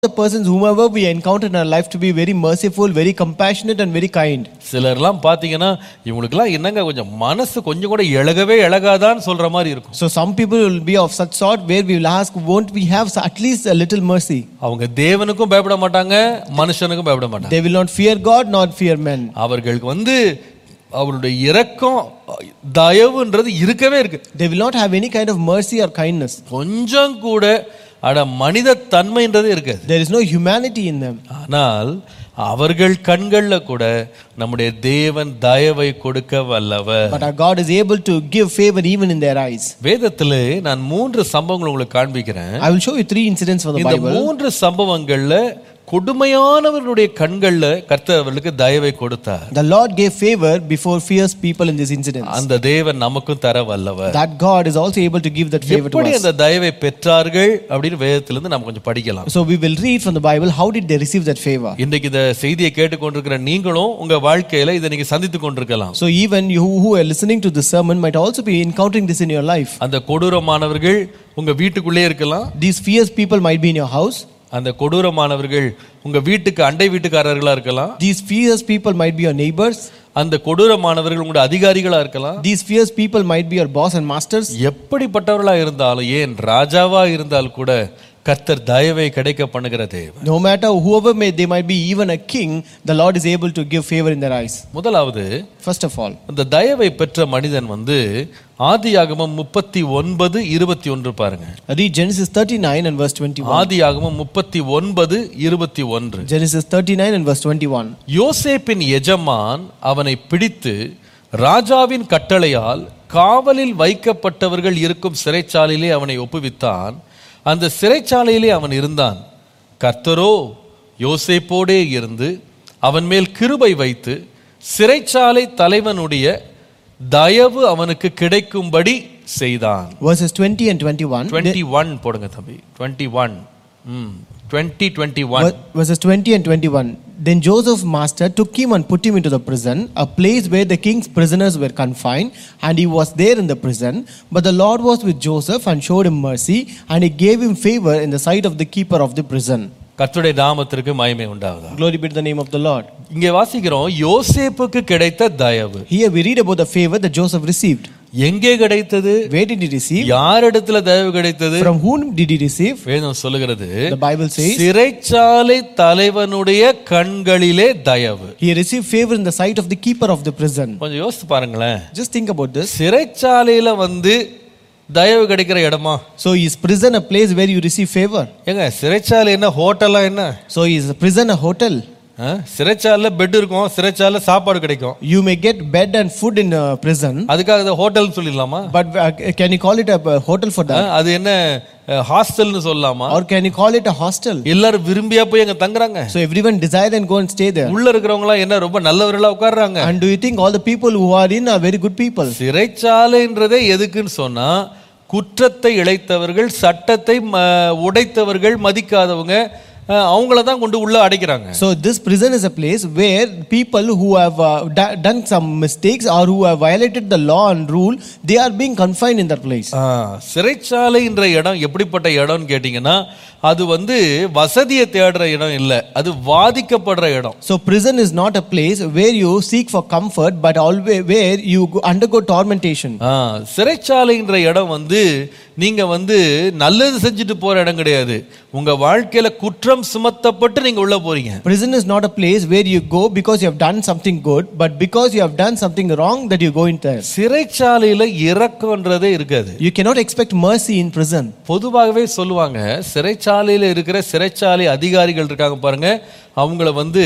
the persons whomever we encounter in our life to be very merciful, very compassionate, and very kind. சிலர்லாம் பார்த்தீங்கன்னா இவங்களுக்குலாம் என்னங்க கொஞ்சம் மனசு கொஞ்சம் கூட இழகவே இழகாதான்னு சொல்ற மாதிரி இருக்கும் So some people will be of such sort where we will ask, won't we have at least a little mercy? அவங்க தேவனுக்கும் பயப்பட மாட்டாங்க மனுஷனுக்கும் பயப்பட மாட்டாங்க They will not fear God, nor fear men. அவர்களுக்கு வந்து அவருடைய இரக்கம் தயவுன்றது இருக்கவே இருக்கு They will not have any kind of mercy or kindness. கொஞ்சம் கூட அட மனித தன்மைன்றது இருக்காது There is no humanity in them. ஆனால் அவர்கள் கண்கள்ல கூட நம்முடைய தேவன் தயவை கொடுக்க வல்லவர் But our God is able to give favor even in their eyes. வேதத்திலே நான் மூன்று சம்பவங்கள் உங்களுக்கு காண்பிக்கிறேன் I will show you three incidents from the இந்த Bible. மூன்று சம்பவங்கள்ல கொடுமையானவர்களுடைய கண்கள்ல கர்த்தர் அவர்களுக்கு தயவை கொடுத்தார் The Lord gave favor before fierce people in these incidents. அந்த தேவன் நமக்கும் தர வல்லவர் That God is also able to give that favor to எப்படி us. அந்த தயவை பெற்றார்கள் அப்படின்னு வேதத்திலிருந்து நம்ம கொஞ்சம் படிக்கலாம் So we will read from the Bible how did they receive that favor. இன்றைக்கு இந்த செய்தியை கேட்டுக்கொண்டிருக்கிற நீங்களும் உங்க வாழ்க்கையில இதை நீங்க சந்தித்து கொண்டிருக்கலாம் So even you who are listening to the sermon might also be encountering this in your life. அந்த கொடூரமானவர்கள் உங்க வீட்டுக்குள்ளே இருக்கலாம் These fierce people might be in your house. அந்த கொடூரமானவர்கள் உங்க வீட்டுக்கு அண்டை வீட்டுக்காரர்களா இருக்கலாம் These fierce people might be your neighbors. அந்த கொடூரமானவர்கள் உங்களுடைய அதிகாரிகளா இருக்கலாம் These fierce people might be your boss and masters. எப்படிப்பட்டவர்களா இருந்தாலும் ஏன் ராஜாவா இருந்தால் கூட கர்த்தர் தயவை கிடைக்க பண்ணுகிற தேவன் No matter whoever may they might be, even a king, the Lord is able to give favor in their eyes. முதலாவது First of all, அந்த தயவை பெற்ற மனிதன் வந்து ஆதியாகமம் முப்பத்தி ஒன்பது இருபத்தி ஒன்று பாருங்க read Genesis 39 and verse 21. ஆதியாகமம் முப்பத்தி ஒன்பது இருபத்தி ஒன்று Genesis 39 and verse 21. யோசேப்பின் எஜமான் அவனை பிடித்து ராஜாவின் கட்டளையால் காவலில் வைக்கப்பட்டவர்கள் இருக்கும் சிறைச்சாலையிலே அவனை ஒப்புவித்தான் அந்த சிறைச்சாலையிலே அவன் இருந்தான் கர்த்தரோ யோசேப்போடே இருந்து அவன் மேல் கிருபை வைத்து சிறைச்சாலை தலைவனுடைய தயவு அவனுக்கு கிடைக்கும்படி செய்தான் Verses 20 and 21. டுவெண்ட்டி ஒன் போடுங்க தம்பி டுவெண்ட்டி ஒன் ம் twenty twenty one Ver- Verses 20 and 21. Then Joseph's master took him and put him into the prison, a place where the king's prisoners were confined, and he was there in the prison. But the Lord was with Joseph and showed him mercy, and he gave him favor in the sight of the keeper of the prison. கர்த்தருடைய நாமத்திற்கு மகிமை உண்டாவதா Glory be to the name of the Lord. இங்கே வாசிக்கிறோம் யோசேப்புக்கு கிடைத்த தயவு Here we read about the favor that Joseph received. எங்கே கிடைத்தது Where did he receive? யாரிடத்துல தயவு கிடைத்தது From whom did he receive? வேதம் சொல்லுகிறது The Bible says சிறைச்சாலை தலைவனுடைய கண்களிலே தயவு he received favor in the sight of the keeper of the prison. கொஞ்சம் யோசித்து பாருங்களேன் Just think about this. சிறைச்சாலையில வந்து தயவு கிடைக்கிற இடமா So is prison a place where you receive favor? ஏங்க சிறைச்சாலை என்ன ஹோட்டலா என்ன So is prison a hotel? ஆ? சிறைச்சாலையில பெட் இருக்கும் சிறைச்சாலையில சாப்பாடு கிடைக்கும் You may get bed and food in a prison, அதுக்காக அதை ஹோட்டல்னு சொல்லிடலாமா but uh, can you call it a uh, hotel for ah? that? அது என்ன ஹாஸ்டல்னு சொல்லலாமா Or can you call it a hostel? எல்லாரும் விரும்பியா போய் அங்க தங்குறாங்க So everyone desire and go and stay there. உள்ள இருக்கிறவங்க எல்லாம் என்ன ரொம்ப நல்லவர்களா உட்கார்றாங்க And do you think all the people who are in are very good people? சிறைச்சாலைன்றதே எதுக்குன்னு சொன்னா குற்றத்தை இழைத்தவர்கள் சட்டத்தை ம- உடைத்தவர்கள் மதிக்காதவங்க அஹ், அவங்கள தான் கொண்டு உள்ள அடைக்கிறாங்க So this prison is a place where people who have uh, da- done some mistakes or who have violated the law and rule, they are being confined in that place. ஆ, சிறைச்சாலைன்ற இடம் எப்படிப்பட்ட இடம்னு கேட்டிங்கன்னா அது வந்து வசதியை தேடுற இடம் இல்லை அது வாதிக்கப்படுற இடம் So prison is not a place where you seek for comfort, but always where you go- undergo tormentation. ஆ, சிறைச்சாலைன்ற இடம் வந்து நீங்க வந்து நல்லது செஞ்சுட்டு போற இடம் கிடையாது உங்க வாழ்க்கையில குற்றம் சுமத்தப்பட்டு நீங்க உள்ள போறீங்க Prison is not a place where you go because you have done something good, but because you have done something wrong that you go in there. சிறைச்சாலையில இரக்கம்ன்றதே இருக்காது You cannot expect mercy in prison. பொதுவாகவே சொல்லுவாங்க சிறைச்சாலையில இருக்கிற சிறைச்சாலை அதிகாரிகள் இருக்காங்க பாருங்க அவங்கள வந்து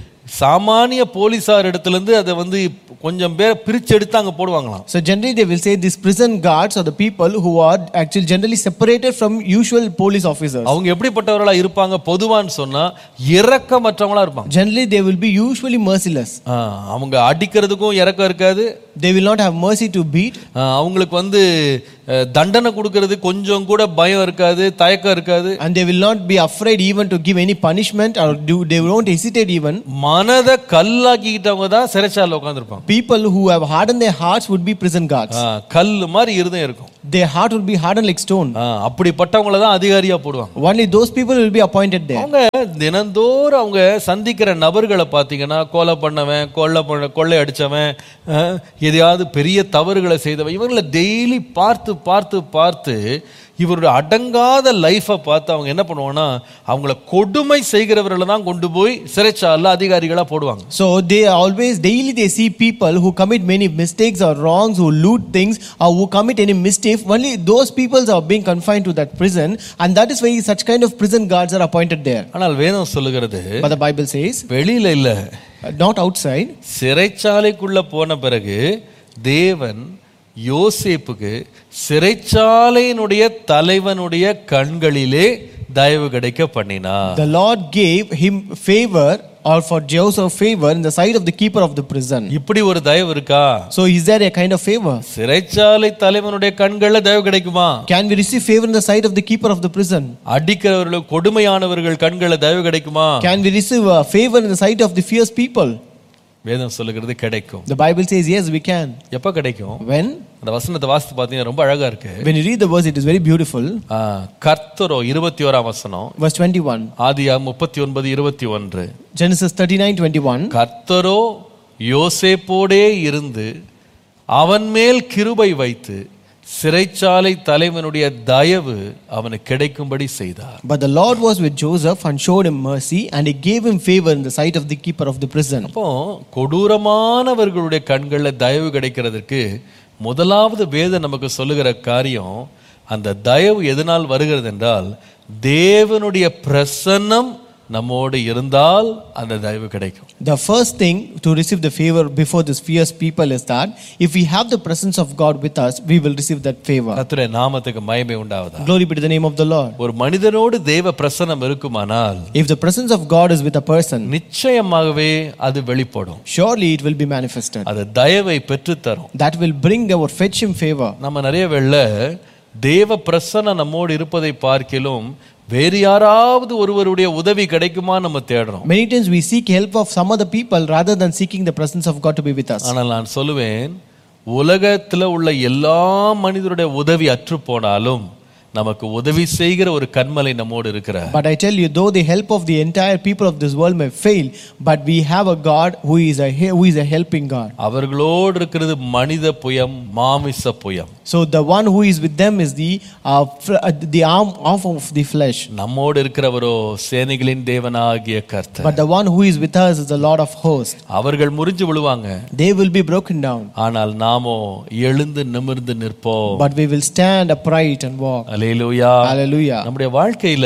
சாமானிய போலீசார் இடத்துல இருந்து அதை வந்து கொஞ்சம் பேர் பிரிச்சு எடுத்து அங்க போடுவாங்களாம் So generally they will say these prison guards are the people who are actually generally separated from usual police officers. அவங்க எப்படிப்பட்டவர்களா இருப்பாங்க பொதுவான்னு சொன்னா இரக்கமற்றவங்களா இருப்பாங்க Generally they will be usually merciless. ஆ, அவங்க அடிக்கிறதுக்கும் இறக்கம் இருக்காது They will not have mercy to beat. ஆ, அவங்களுக்கு வந்து அஹ், தண்டனை கொடுக்கறது கொஞ்சம் கூட பயம் இருக்காது தயக்கம் இருக்காது And they will not be afraid even to give any punishment or do they won't hesitate even. மனதை கல்லாக்கிக்கிட்டவங்க தான் சிறைச்சாலையில் உட்காந்துருப்பாங்க People who have hardened their hearts would be prison guards. கல் மாதிரி இருதயம் இருக்கும் their heart will be hardened like stone. ஆ, அப்படிப்பட்டவங்கள தான் அதிகாரியா போடுவாங்க Only those people will be appointed there. அவங்க தினந்தோறும் அவங்க சந்திக்கிற நபர்களை பார்த்தீங்கன்னா கொலை பண்ணவன் கொள்ளை பண்ண கொள்ளை அடிச்சவன் அஹ், எதையாவது பெரிய தவறுகளை செய்தவன் இவங்களை டெய்லி பார்த்து பார்த்து பார்த்து இவருடைய அடங்காத லைஃப்பை பார்த்து அவங்க என்ன பண்ணுவாங்கன்னா அவங்கள கொடுமை செய்கிறவர்களை தான் கொண்டு போய் சிறைச்சாலைல அதிகாரிகளா போடுவாங்க So they always daily they see people who commit many mistakes or wrongs, who loot things, or who commit any mistake. Only those people are being confined to that prison, and that is why such kind of prison guards are appointed there. ஆனால் வேதம் சொல்லுகிறது But the Bible says, வெளியில இல்ல uh, not outside. சிறைச்சாலைக்குள்ள போன பிறகு தேவன் யோசேப்புக்கு சிறைச்சாலையினுடைய தலைவனுடைய கண்களிலே தயவு கிடைக்க பண்ணினார் The Lord gave him favor, or for Joseph favor, in the sight of the keeper of the prison. இப்படி ஒரு தயவு இருக்கா So is there a kind of favor? சிறைச்சாலை தலைவனுடைய கண்கள்ல தயவு கிடைக்குமா Can we receive favor in the sight of the keeper of the prison? அடிக்கிறவர்கள் கொடுமையானவர்கள் கண்கள்ல தயவு கிடைக்குமா Can we receive uh, favor in the sight of the fierce people? வேதம் சொல்லுகிறது கிடைக்கும் The Bible says, yes, we can. எப்ப கிடைக்கும் When? அந்த வசனத்தை வாசித்து பார்த்தீங்கன்னா ரொம்ப அழகா இருக்கு When you read the verse, it is very beautiful. ஆ, கர்த்தரோ இருபத்தி ஓராம் வசனம் Verse 21. ஆதியா முப்பத்தி ஒன்பது இருபத்தி ஒன்று Genesis 39 21. கர்த்தரோ யோசேப்போடே இருந்து அவன் மேல் கிருபை வைத்து சிறைச்சாலை தலைவனுடைய தயவு அவனுக்கு கிடைக்கும்படி செய்தார் But the Lord was with Joseph and showed him mercy, and he gave him favor in the sight of the keeper of the prison. அப்போ கொடூரமானவர்களுடைய கண்களில் தயவு கிடைக்கிறதுக்கு முதலாவது வேதம் நமக்கு சொல்லுகிற காரியம் அந்த தயவு எதனால் வருகிறது என்றால் தேவனுடைய பிரசன்னம் நம்மோடு இருந்தால் அந்த தயவு கிடைக்கும் The first thing to receive the favor before this fierce people is that if we have the presence of God with us, we will receive that favor. கர்த்தருடைய நாமத்துக்கு மயமே உண்டாவதா Glory be to the name of the Lord. ஒரு மனிதனோடு தேவ பிரசன்னம் இருக்குமானால் If the presence of God is with a person, நிச்சயமாகவே அது வெளிப்படும் surely it will be manifested. அது தயவை பெற்றுத்தரும் That will bring or fetch him favor. நம்ம நிறைய வேள தேவ பிரசன்னம் நம்மோடு இருப்பதை பார்க்கிலும் வேறு யாராவது ஒருவருடைய உதவி கிடைக்குமா நம்ம தேடுறோம் Many times we seek help of some other people rather than seeking the presence of God to be with us. ஆனால் நான் சொல்லுவேன் உலகத்துல உள்ள எல்லா மனிதருடைய உதவி அற்று போனாலும் நமக்கு உதவி செய்கிற ஒரு கண்மலை நம்மோடு இருக்கிறார் But I tell you, though the help of the entire people of this world may fail, but we have a God who is a who is a helping God. அவர்களோடு இருக்கிறது மனித புயம் மாமிச புயம் So the one who is with them is the uh, fl- uh, the arm off of the flesh. நம்மோடு இருக்கிறவரோ சேனைகளின் தேவனாகிய கர்த்தர் But the one who is with us is the Lord of hosts. அவர்கள் முறிஞ்சு விழுவாங்க They will be broken down, ஆனால் நாமோ எழுந்து நிமிர்ந்து நிற்போம் but we will stand upright and walk. அலேலூயா Hallelujah. நம்முடைய வாழ்க்கையில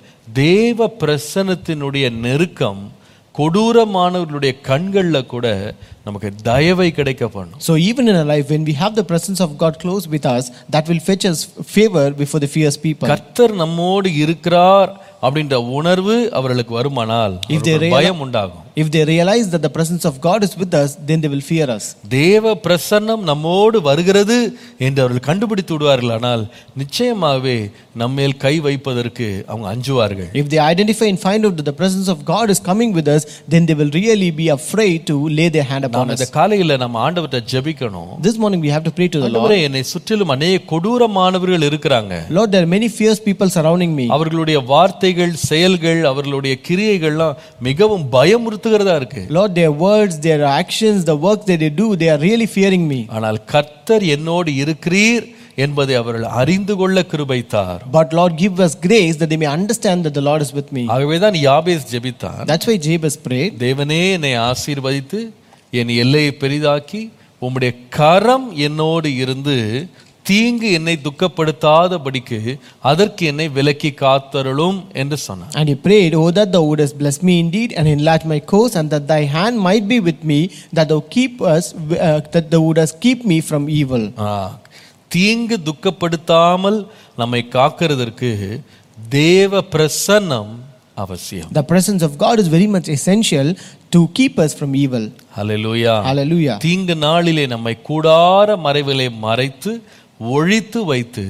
தேவ பிரசன்னத்தினுடைய நெருக்கம் கொடூரமானவர்களுடைய கண்கள்ல கூட நமக்கு தயவை கிடைக்க பண்ணும் So even in our life, when we have the presence of God close with us, that will fetch us favor before the fierce people. கர்த்தர் நம்மோடு இருக்கிறார் அப்படின்ற உணர்வு அவர்களுக்கு வருமானால் If they அவர்களுக்கு realize- பயம் உண்டாகும் If they realize that the presence of God is with us, then they will fear us. தேவ பிரசன்னம் நம்மோடு வருகிறது என்று அவர்கள் கண்டுபிடித்து விடுவார்கள் ஆனால் நிச்சயமாகவே நம்மேல் கை வைப்பதற்கு அவங்க அஞ்சுவார்கள் If they identify and find out that the presence of God is coming with us, then they will really be afraid to lay their hand upon நாம் us. இந்த காலையில நம்ம ஆண்டவர்கிட்ட ஜெபிக்கணும் This morning we have to pray to the Lord. ஆண்டவரே என்னை சுற்றிலும் அநேக கொடூரமானவர்கள் இருக்கிறாங்க Lord, there are many fierce people surrounding me. அவர்களுடைய வார்த்தைகள் செயல்கள் அவர்களுடைய கிரியைகள்லாம் மிகவும் பயமுறுத்துகிறதா இருக்கு Lord, their words, their actions, the work that they do, they are really fearing me. ஆனால் கர்த்தர் என்னோடு இருக்கிறீர் என்பதை அவர்கள் அறிந்து கொள்ள கிருபைத்தார் But Lord, give us grace that they may understand that the Lord is with me. ஆகவேதான் யாபேஸ் ஜெபித்தான் That's why Jabez prayed. தேவனே என்னை ஆசீர்வதித்து என் எல்லையை பெரிதாக்கி உம்முடைய கரம் என்னோடு இருந்து தீங்கு என்னை துக்கப்படுத்தாதபடிக்கு அதற்கு என்னை விலக்கி காத்தருளும் என்று சொன்னார் And he prayed, Oh, that thou wouldest bless me indeed and enlarge my course, and that thy hand might be with me, that thou keep us, uh, that thou wouldest keep me from evil. ஆ, தீங்கு துக்கப்படுத்தாமல் நம்மை காக்கிறதற்கு தேவ பிரசன்னம் அவசியம் The presence of God is very much essential to keep us from evil. Hallelujah Hallelujah. தீங்கு நாளிலே நம்மை கூடார மறைவிலே மறைத்து ஒழித்து வைத்து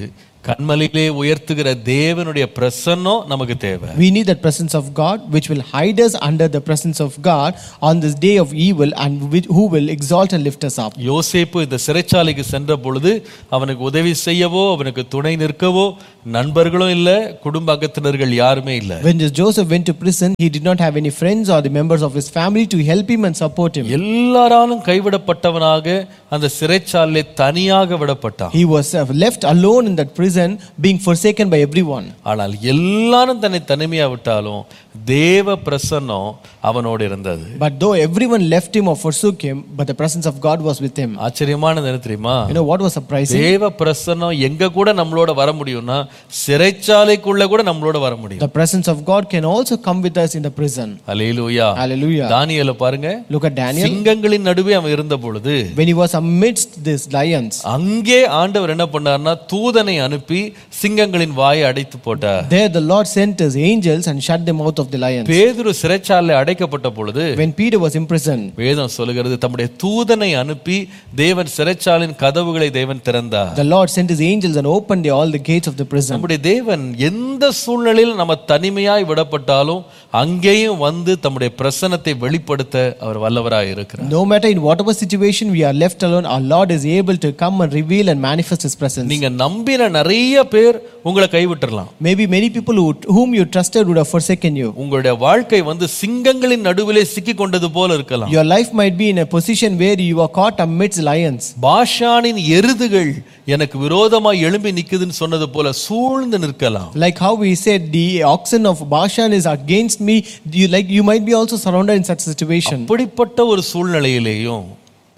கண்மலையிலே உயர்த்துகிற தேவனுடைய பிரசன்னம் நமக்கு தேவை We need that presence of God which will hide us under the presence of God on this day of evil and which, who will exalt and lift us up. யோசேப்பு இந்த சிறைச்சாலைக்கு சென்ற பொழுது அவனுக்கு உதவி செய்யவோ அவனுக்கு துணை நிற்கவோ நண்பர்களும் இல்ல குடும்ப அங்கத்தினர்கள் யாருமே இல்ல When this Joseph went to prison, he did not have any friends or the members of his family to help him and support him. எல்லாராலும் கைவிடப்பட்டவனாக அந்த சிறைச்சாலையிலே தனியாக விடப்பட்டான் He was uh, left alone in that prison, being forsaken by everyone. ஆனால் எல்லாரும் தன்னை தனிமையா விட்டாலும் தேவ பிரசன்னம் அவனோடு இருந்தது But though everyone left him or forsook him, but the presence of God was with him. ஆச்சரியமானது என்ன தெரியுமா You know what was surprising? தேவ பிரசன்னம் எங்க கூட நம்மளோட வர முடியும்னா சிறைச்சாலைக்குள்ள கூட நம்மளோட வர முடியும் The presence of God can also come with us in the prison. Hallelujah Hallelujah. தானியேல பாருங்க Look at Daniel. சிங்கங்களின் நடுவே அவன் இருந்த பொழுது When he was amidst these lions, அங்கே ஆண்டவர் என்ன பண்ணார்னா தூதனை அனுப்பி சிங்கங்களின் வாயை அடைத்து போட்டார் there the Lord sent his angels and shut the mouth of the lions. பேதுரு சிறைச்சாலை அடைக்கப்பட்ட பொழுது When Peter was imprisoned, வேதம் சொல்லுகிறது தம்முடைய தூதனை அனுப்பி தேவன் சிறைச்சாலின் கதவுகளை தேவன் திறந்தார் the Lord sent his angels and opened the- all the gates of the prison. நம்முடைய தேவன் எந்த சூழ்நிலையில் நம்ம தனிமையாய் விடப்பட்டாலும் அங்கேயும் வந்து தம்முடைய பிரசனத்தை வெளிப்படுத்த அவர் வல்லவராய் இருக்கிறார் No matter in whatever situation we are left alone, our Lord is able to come and reveal and manifest his presence. நீங்க நம்பின நிறைய பேர் உங்களை கைவிட்டுறலாம் Maybe many people who, whom you trusted would have forsaken you. உங்களுடைய வாழ்க்கை வந்து சிங்கங்களின் நடுவிலே சிக்கி கொண்டது போல இருக்கலாம் Your life might be in a position where you are caught amidst lions. பாஷானின் எருதுகள் எனக்கு விரோதமாய் எழும்பி நிக்குதுன்னு சொன்னது போல சூழ்ந்து நிற்கலாம் Like how we said the oxen of Bashan is against me, you like you might be also surrounded in such situation. அப்படிப்பட்ட ஒரு சூழ்நிலையிலேயும்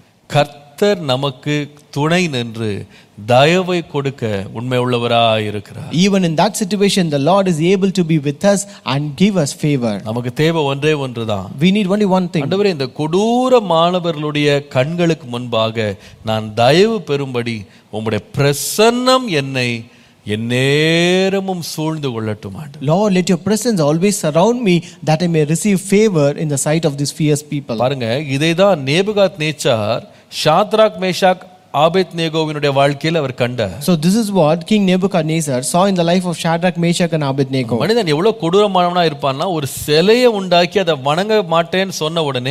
கர்த்தர் நமக்கு துணை நின்று தயவை கொடுக்க உண்மை உள்ளவராய் இருக்கிறார் Even in that situation, the Lord is able to be with us and give us favor. நமக்கு தேவை ஒன்றே ஒன்றுதான் We need only one thing. ஆண்டவரே இந்த கொடூர மாணவர்களுடைய கண்களுக்கு முன்பாக நான் தயவு பெறும்படி உம்முடைய பிரசன்னம் என்னை எந்நேரமும் சூழ்ந்து கொள்ளட்டும் ஆண்டு Lord, let your presence always surround me that I may receive favor in the sight of these fierce people. பாருங்க இதைதான் நேபுகாத் நேச்சார் ஷாத்ராக் மேஷாக் ஆபேத் நேகோவினுடைய வாழ்க்கையில் அவர் கண்டார் So, this is what King Nebuchadnezzar saw in the life of Shadrach, Meshach, and Abednego. மனிதன் எவ்வளவு கொடூரமானவனா இருப்பான்னா ஒரு சிலையை உண்டாக்கி அதை வணங்க மாட்டேன்னு சொன்ன உடனே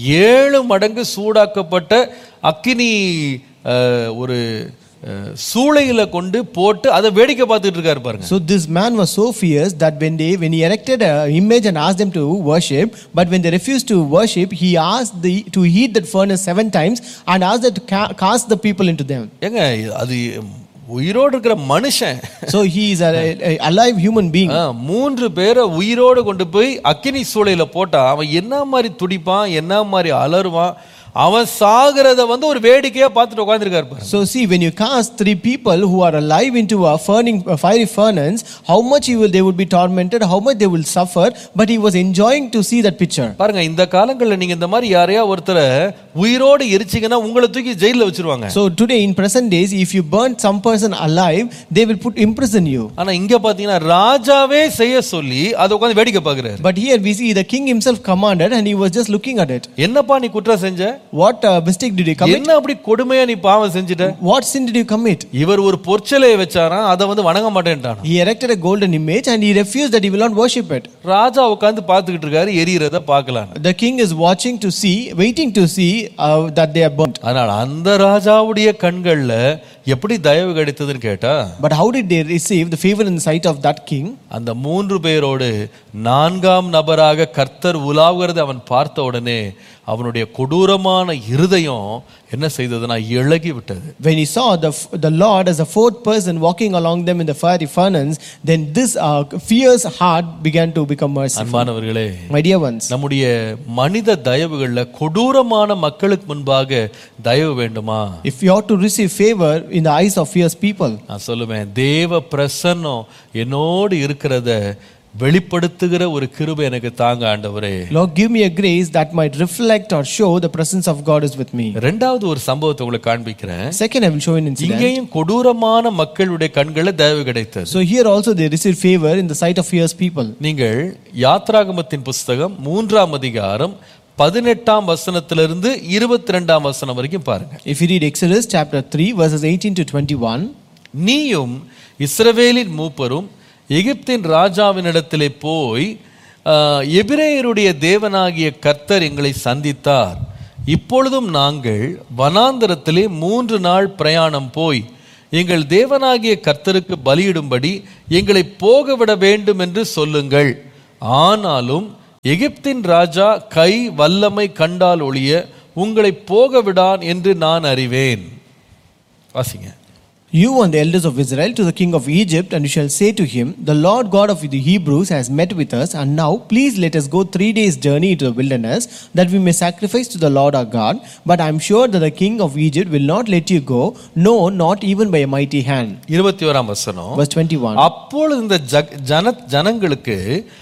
ஏழு மடங்கு சூடாக்கப்பட்ட அக்கினி அஹ், ஒரு அஹ், சூளையில கொண்டு போட்டு அதை வேடிக்கை பார்த்துட்டு இருக்காரு பாருங்க So this man was so fierce that when they when he erected an image and asked them to worship, but when they refused to worship, he asked the, to heat that furnace seven times and asked them to ca- cast the people into them. ஏங்க அது உயிரோடு இருக்கிற மனுஷன் So he is a, a alive human being. ஆ, மூன்று பேரை உயிரோடு கொண்டு போய் அக்கினி சூளையில போட்டா அவன் என்ன மாதிரி துடிப்பான் என்ன மாதிரி அலறுவான் அவன் சாகிறத வந்து ஒரு வேடிக்கையா பார்த்துட்டு உட்காந்துருக்காரு பாருங்க So see, when you cast three people who are alive into a burning a fiery furnace, how much he will, they would be tormented, how much they will suffer, but he was enjoying to see that picture. பாருங்க இந்த காலங்கள்ல நீங்க இந்த மாதிரி யாரையா ஒருத்தரை உயிரோடு எரிச்சிங்கன்னா உங்களை தூக்கி ஜெயில வச்சிருவாங்க So today, in present days, if you burn some person alive, they will put imprison you. ஆனா இங்க பாத்தீங்கன்னா ராஜாவே செய்ய சொல்லி அதை உட்காந்து வேடிக்கை பாக்குறாரு But here we see the king himself commanded and he was just looking at it. என்னப்பா நீ குற்றம் செஞ்ச What uh, mistake did you commit? என்ன அப்படி கொடுமையா நீ பாவம் செஞ்சுட்ட What sin did you commit? இவர் ஒரு பொற்சிலையை வச்சாராம் அதை வந்து வணங்க மாட்டேன்ட்டான் He erected a golden image and he refused that he will not worship it. ராஜா உட்காந்து பார்த்துக்கிட்டு இருக்காரு எரியறத பார்க்கலாம் The king is watching to see, waiting to see uh, that they are burnt. ஆனால் அந்த ராஜாவுடைய கண்கள்ல எப்படி தயவு கிடைத்ததுன்னு கேட்டா But how did they receive the favor in the sight of that king? அந்த மூன்று பேரோடு நான்காம் நபராக கர்த்தர் உலாவுகிறதை அவன் பார்த்த உடனே அவனுடைய கொடூரமான இருதயம் என்ன செய்ததுன்னா இழகி விட்டது When he saw the, the Lord as a fourth person walking along them in the fiery furnace, then this uh, fierce heart began to become merciful. அன்பானவர்களே My dear ones, நம்முடைய மனித தயவுகள்ல கொடூரமான மக்களுக்கு முன்பாக தயவு வேண்டுமா if you ought to receive favor in the eyes of fierce people, நான் சொல்லுவேன் தேவ பிரசன்னம் என்னோடு இருக்கிறத வெளிப்படுத்துகிற ஒரு கிருபை எனக்கு தாங்க ஆண்டவரே Lord, give me a grace that might reflect or show the presence of God is with me. ரெண்டாவது ஒரு சம்பவத்தை உங்களுக்கு காண்பிக்கிறேன் Second, I will show an incident. இங்கேயும் கொடூரமான மக்களுடைய கண்களில் தயவு கிடைத்தது So here also they receive favor in the sight of fierce people. நீங்கள் யாத்ராகமத்தின் புஸ்தகம் மூன்றாம் அதிகாரம் பதினெட்டாம் வசனத்திலிருந்து இருபத்தி ரெண்டாம் வசனம் வரைக்கும் பாருங்க If you read Exodus chapter 3, verses 18 to 21, நீயும் இஸ்ரவேலின் மூப்பரும் எகிப்தின் ராஜாவினிடத்திலே போய் ஆஹ், எபிரேயருடைய தேவனாகிய கர்த்தர் எங்களை சந்தித்தார் இப்பொழுதும் நாங்கள் வனாந்தரத்திலே மூன்று நாள் பிரயாணம் போய் எங்கள் தேவனாகிய கர்த்தருக்கு பலியிடும்படி எங்களை போகவிட வேண்டும் என்று சொல்லுங்கள் ஆனாலும் எகிப்தின் ராஜா கை வல்லமை கண்டால் ஒழிய உங்களை போக விடான் என்று நான் அறிவேன் வாசிங்க You and the elders of Israel to the king of Egypt, and you shall say to him, The Lord God of the Hebrews has met with us, and now please let us go three days' journey into the wilderness, that we may sacrifice to the Lord our God. But I am sure that the king of Egypt will not let you go, no, not even by a mighty hand. இருபத்தி ஓராம் வசனம் Verse 21. அப்பொழுது இந்த jug- ஜன ஜனங்களுக்கு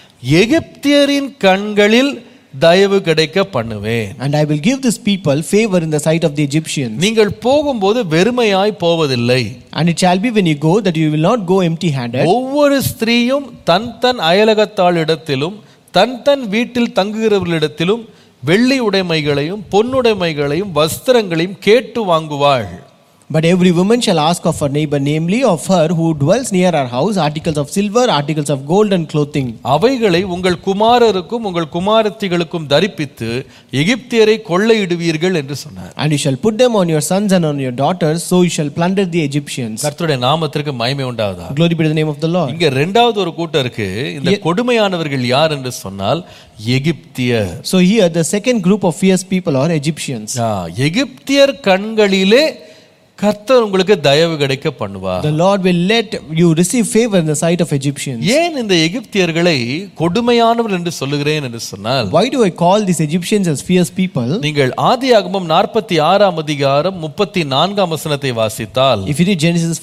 எகிப்தியரின் கண்களில் தயவு கிடைக்க பண்ணுவேன் And I will give this people favor in the sight of the Egyptians. நீங்கள் போகும்போது வெறுமையாய் போவதில்லை And it shall be when you go that you will not go empty handed. ஒவ்வொரு ஸ்திரீயும் தன் தன் அயலகத்தாளிடத்திலும் தன் தன் வீட்டில் தங்குகிறவர்களிடத்திலும் வெள்ளி உடைமைகளையும் பொன்னுடைமைகளையும் வஸ்திரங்களையும் கேட்டு வாங்குவாள் But every woman shall ask of her neighbor, namely of her who dwells near her house, articles of silver, articles of gold, and clothing. அவைகளை உங்கள் குமாரருக்கும் உங்கள் குமாரத்திகளுக்கும் தரிப்பித்து எகிப்தியரை கொள்ளையிடுவீர்கள் என்று சொன்னார் And you shall put them on your sons and on your daughters, so you shall plunder the Egyptians. கர்த்தருடைய நாமத்திற்கு மகிமை உண்டாவதா Glory be to the name of the Lord. இங்க ரெண்டாவது ஒரு கூட்டம் இருக்கு இந்த கொடுமையானவர்கள் யார் என்று சொன்னால் எகிப்தியர் So here, the second group of fierce people are Egyptians. ஆ, எகிப்தியர் கண்களிலே கர்த்தர் உங்களுக்கு தயவு கிடைக்க பண்ணுவார் The Lord will let you receive favor in the sight of Egyptians. ஏன் இந்த எகிப்தியர்களை கொடுமையானவர் என்று சொல்லுகிறேன் என்று சொன்னால் Why do I call these Egyptians as fierce people? நீங்கள் ஆதியாகமம் நாற்பத்தி ஆறாம் அதிகாரம் முப்பத்தி நான்காம் வசனத்தை வாசித்தால் If you read Genesis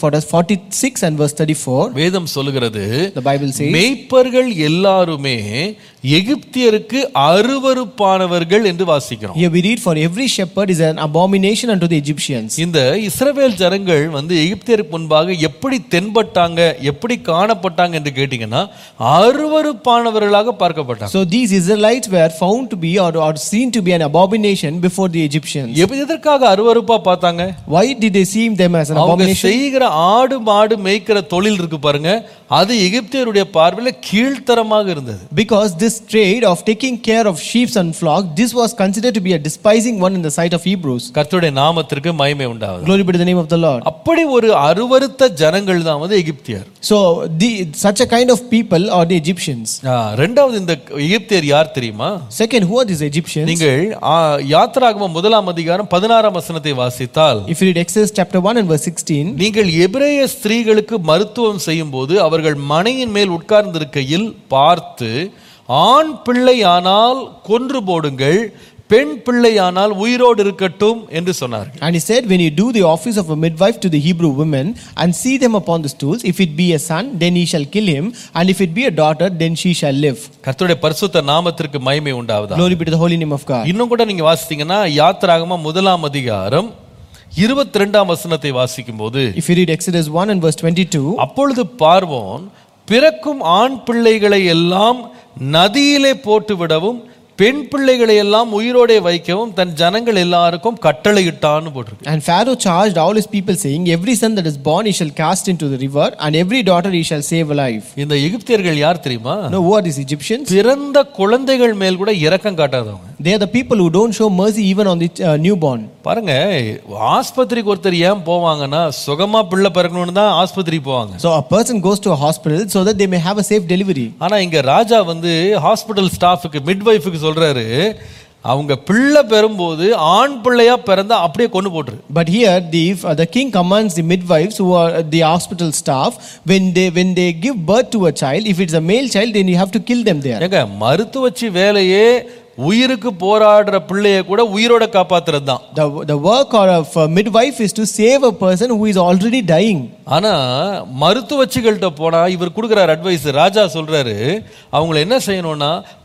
46 and verse 34, வேதம் சொல்லுகிறது the Bible says, மெய்ப்பர்கள் எல்லாருமே எகிப்தியருக்கு அருவருப்பானவர்கள் என்று வாசிக்கிறோம் Here we read, For every shepherd is an abomination unto the Egyptians. இந்த இஸ்ரவேல் ஜனங்கள் வந்து எகிப்தியருக்கு முன்பாக எப்படி தென்பட்டாங்க எப்படி காணப்பட்டாங்க என்று கேட்டீங்கன்னா அருவருப்பானவர்களாக பார்க்கப்பட்டாங்க So these Israelites were found to be or, or seen to be an abomination before the Egyptians. எப்ப- எதற்காக அருவருப்பா பார்த்தாங்க Why did they see them as an அவங்க abomination? செய்கிற ஆடு மாடு மேய்க்கிற தொழில் இருக்கு பாருங்க அது எகிப்தியருடைய பார்வையில கீழ்த்தரமாக இருந்தது Because this trade of taking care of sheep and flock, this was considered to be a despising one in the sight of Hebrews. கர்த்தருடைய நாமத்திற்கு மகிமை உண்டாவது Glory be to the name of the Lord. அப்படி ஒரு அருவருத்த ஜனங்கள் தான் வந்து எகிப்தியர் So the, such a kind of people are the Egyptians. ஆ, ரெண்டாவது இந்த எகிப்தியர் யார் தெரியுமா Second, who are these Egyptians? நீங்கள் ஆ, யாத்திராகமம் முதலாம் அதிகாரம் பதினாறாம் வசனத்தை வாசித்தால் If you read Exodus chapter 1 and verse 16, நீங்கள் எபிரேய ஸ்திரீகளுக்கு மருத்துவம் செய்யும் போது அவர்கள் மனையின் மேல் உட்கார்ந்திருக்கையில் பார்த்து ஆண் பிள்ளையானால் கொன்று போடுங்கள் பெண் பிள்ளையானால் உயிரோடு இருக்கட்டும் என்று சொன்னார்கள் and he said, When you do the office of a midwife to the Hebrew women and see them upon the stools, if it be a son, then he shall kill him, and if it be a daughter, then she shall live. கர்த்தருடைய பரிசுத்த நாமத்திற்கு மகிமை உண்டாவதா Glory be to the holy name of God. இன்னும் கூட நீங்க வாசித்தீங்கன்னா யாத்திராகமா முதலாம் அதிகாரம் இருபத்தி ரெண்டாம் வசனத்தை வாசிக்கும் போது If you read Exodus 1 and verse 22, அப்பொழுது பார்வோன் பிறக்கும் ஆண் பிள்ளைகளை எல்லாம் நதியிலே போட்டு விடவும் பெண் பிள்ளைகளை எல்லாம் உயிரோடே வைக்கவும் தன் ஜனங்கள் எல்லாருக்கும் கட்டளையிட்டான்னு போட்டிருக்கு And Pharaoh charged all his people, saying, Every son that is born he shall cast into the river, and every daughter he shall save alive. இந்த எகிப்தியர்கள் யார் தெரியுமா Now, who are these Egyptians? பிறந்த குழந்தைகள் மேல் கூட இரக்கம் காட்டாதவங்க They are the people who don't show mercy even on the uh, newborn. பாருங்க ஆஸ்பத்திரிக்கு ஒருத்தர் ஏன் போவாங்கன்னா சுகமா பிள்ளை பிறக்கணும்னு தான் ஆஸ்பத்திரிக்கு போவாங்க So, a person goes to a hospital so that they may have a safe delivery. ஆனா இங்க ராஜா வந்து ஹாஸ்பிட்டல் ஸ்டாஃபுக்கு மிட்வைஃபுக்கு சொல்றாரு அவங்க பிள்ளை பெறும்போது ஆண் பிள்ளையா பிறந்தா அப்படியே கொண்டு போட்டுரு But here, the, uh, the king commands the midwives who are the hospital staff, when they, when they give birth to a child, if it's a male child, then you have to kill them there. ஏங்க மருத்துவச்சி வேலையே உயிருக்கு போராடுற பிள்ளைய கூட உயிரோட காப்பாத்துறது தான் The, the work of a midwife is to save a person who is already dying. ஆனா மருத்துவச்சிகள்கிட்ட போனா இவர் கொடுக்குறாரு அட்வைஸ் ராஜா சொல்றாரு அவங்கள என்ன செய்யணும்னா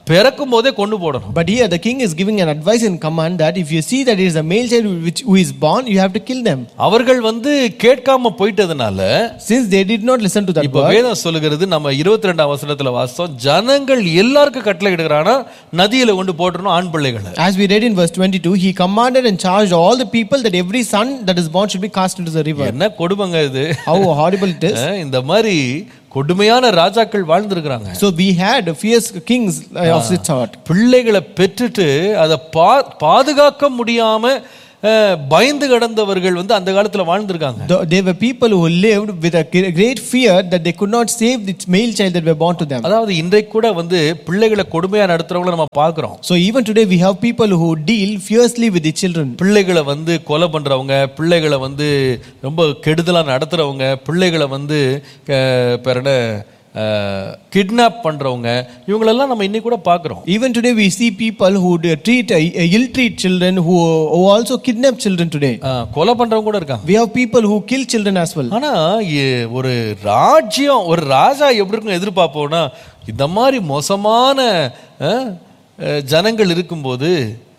பிறக்கும் போதே கொண்டு போடணும் But here the king is giving an advice and command that if you see that it is a male child which, who is born, you have to kill them. அவர்கள் வந்து கேட்காம போயிட்டதுனால Since they did not listen to that இப்ப word, வேதம் சொல்லுகிறது நம்ம இருபத்தி ரெண்டாம் வசனத்துல வாசம் ஜனங்கள் எல்லாருக்கும் கட்டளை இடுகிறானா நதியில கொண்டு போட்டுறணும் ஆண் பிள்ளைகளை as we read in verse 22, he commanded and charged all the people that every son that is born should be cast into the river. என்ன கொடுமைங்க இது How horrible it is. அஹ், இந்த மாதிரி கொடுமையான ராஜாக்கள் வாழ்ந்திருக்கிறாங்க So we had fierce kings uh, of this sort. பிள்ளைகளை பெற்றுட்டு அதை பா பாதுகாக்க முடியாம அஹ், பயந்து கிடந்தவர்கள் வந்து அந்த காலத்துல வாழ்ந்திருக்காங்க The- There were people who lived with a gre- great fear that they could not save the male child that were born to them. அதாவது இன்றைக்கு கூட வந்து பிள்ளைகளை கொடுமையா நடத்துறவங்கள நம்ம பார்க்கிறோம் So even today we have people who deal fiercely with the children. பிள்ளைகளை வந்து கொலை பண்றவங்க பிள்ளைகளை வந்து ரொம்ப கெடுதலா நடத்துறவங்க பிள்ளைகளை வந்து அஹ், பேர் என்ன கிட்னாப் பண்றவங்க இவங்களெல்லாம் நம்ம இன்னைக்கு கூட பார்க்கிறோம் Even today we see people who do treat uh, ill treat children who, who also kidnap children today. அஹ், கொலை பண்றவங்க கூட இருக்காங்க We have people who kill children as well. ஆனா எ- ஒரு ராஜ்யம் ஒரு ராஜா எப்படி இருக்கும் எதிர்பார்ப்போம்னா இந்த மாதிரி மோசமான அஹ், அஹ், ஜனங்கள் இருக்கும்போது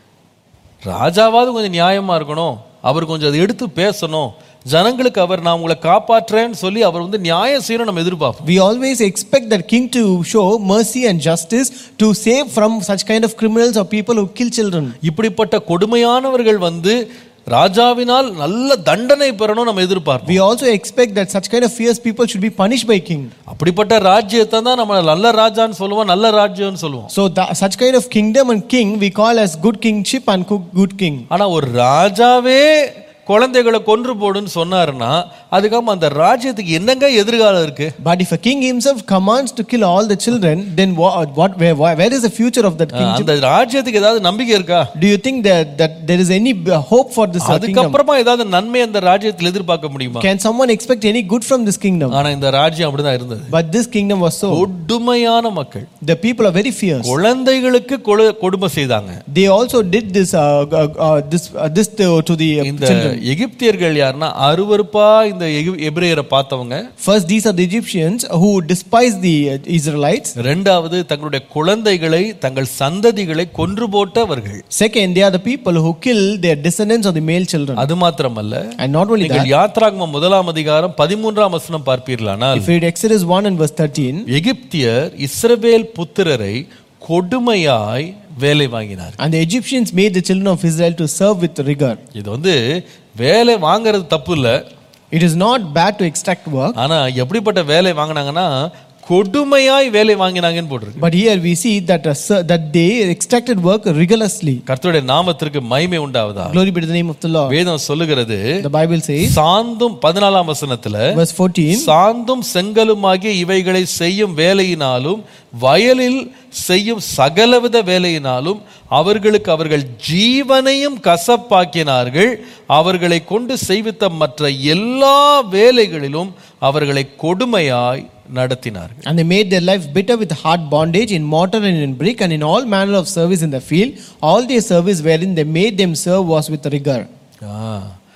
ராஜாவாவது கொஞ்சம் நியாயமா இருக்கணும் அவர் கொஞ்சம் அதை எடுத்து பேசணும் ஜனங்களுக்கு அவர் நான் உங்களை காப்பாற்றுறேன்னு சொல்லி அவர் வந்து நியாயம் செய்யணும் நம்ம எதிர்பார்ப்போம் We always expect that king to show mercy and justice to save from such kind of criminals or people who kill children. இப்படிப்பட்ட கொடுமையானவர்கள் வந்து ராஜாவினால் நல்ல தண்டனை பெறணும் நம்ம எதிர்பார்ப்போம் We also expect that such kind of fierce people should be punished by king. அப்படிப்பட்ட ராஜ்யத்தை தான் நம்ம நல்ல ராஜான்னு சொல்லுவோம் நல்ல ராஜ்யம்னு சொல்லுவோம் So tha- such kind of kingdom and king we call as good kingship and co- good king. ஆனா ஒரு ராஜாவே குழந்தைகளை கொன்று போடுன்னு சொன்னாருன்னா அதுக்காம அந்த ராஜ்யத்துக்கு என்னங்க எதிர்காலம் இருக்கு But if a king himself commands to kill all the children, then what, what where, where is the future of that kingship? அந்த ராஜ்யத்துக்கு ஏதாவது நம்பிக்கை இருக்கா Do you think that, that there is any uh, hope for this uh, kingdom? அதுக்கப்புறமா ஏதாவது நன்மை அந்த ராஜ்யத்தில் எதிர்பார்க்க முடியுமா Can someone expect any good from this kingdom? ஆனா இந்த ராஜ்யம் அப்படிதான் இருந்தது But this kingdom was so. கொடுமையான மக்கள் The people are very fierce. குழந்தைகளுக்கு கொடு- கொடுமை செய்தாங்க They also did this uh, uh, uh, this uh, this to, to the uh, இந்த children. எகிப்தியர்கள் யாருன்னா அருவருப்பா இந்த எகி- எபிரேயரை பார்த்தவங்க First, these are the Egyptians who despised the uh, Israelites. ரெண்டாவது தங்களுடைய குழந்தைகளை தங்கள் சந்ததிகளை கொன்று போட்டவர்கள் Second, they are the people who kill their descendants of the male children. அது மாத்திரமல்ல And not only that, நீங்கள் யாத்ராகமம் முதலாம் அதிகாரம் பதிமூன்றாம் வசனம் பார்ப்பீர்களானால் if you read Exodus 1 and verse 13, எகிப்தியர் இஸ்ரவேல் புத்திரரை கொடுமையாய் வேலை வாங்கினார் and the Egyptians made the children of Israel to serve with rigor. இது வந்து வேலை வாங்குறது தப்பு இல்ல It is not bad to extract work, ஆனா எப்படிப்பட்ட வேலை வாங்கினாங்கன்னா கொடுமையாய் வேலை வாங்கினாங்கன்னு போட்டிருக்கு but here we see that uh, ser- that they extracted work rigorously. கர்த்தருடைய நாமத்திற்கு மகிமை உண்டாவதா Glory be to the name of the Lord. வேதம் சொல்லுகிறது The Bible says, சாந்தும் பதினாலாம் வசனத்துல verse 14, சாந்தும் செங்கலுமாகிய இவைகளை செய்யும் வேலையினாலும் வயலில் செய்யும் சகலவித வேலையினாலும் அவர்களுக்கு அவர்கள் ஜீவனையும் கசப்பாக்கினார்கள் அவர்களை கொண்டு செய்வித்த மற்ற எல்லா வேலைகளிலும் அவர்களை கொடுமையாய் நடத்தினார்கள் And they made their life bitter with hard bondage in mortar and in brick and in all manner of service in the field. All their service wherein they made them serve was with rigor. ஆ,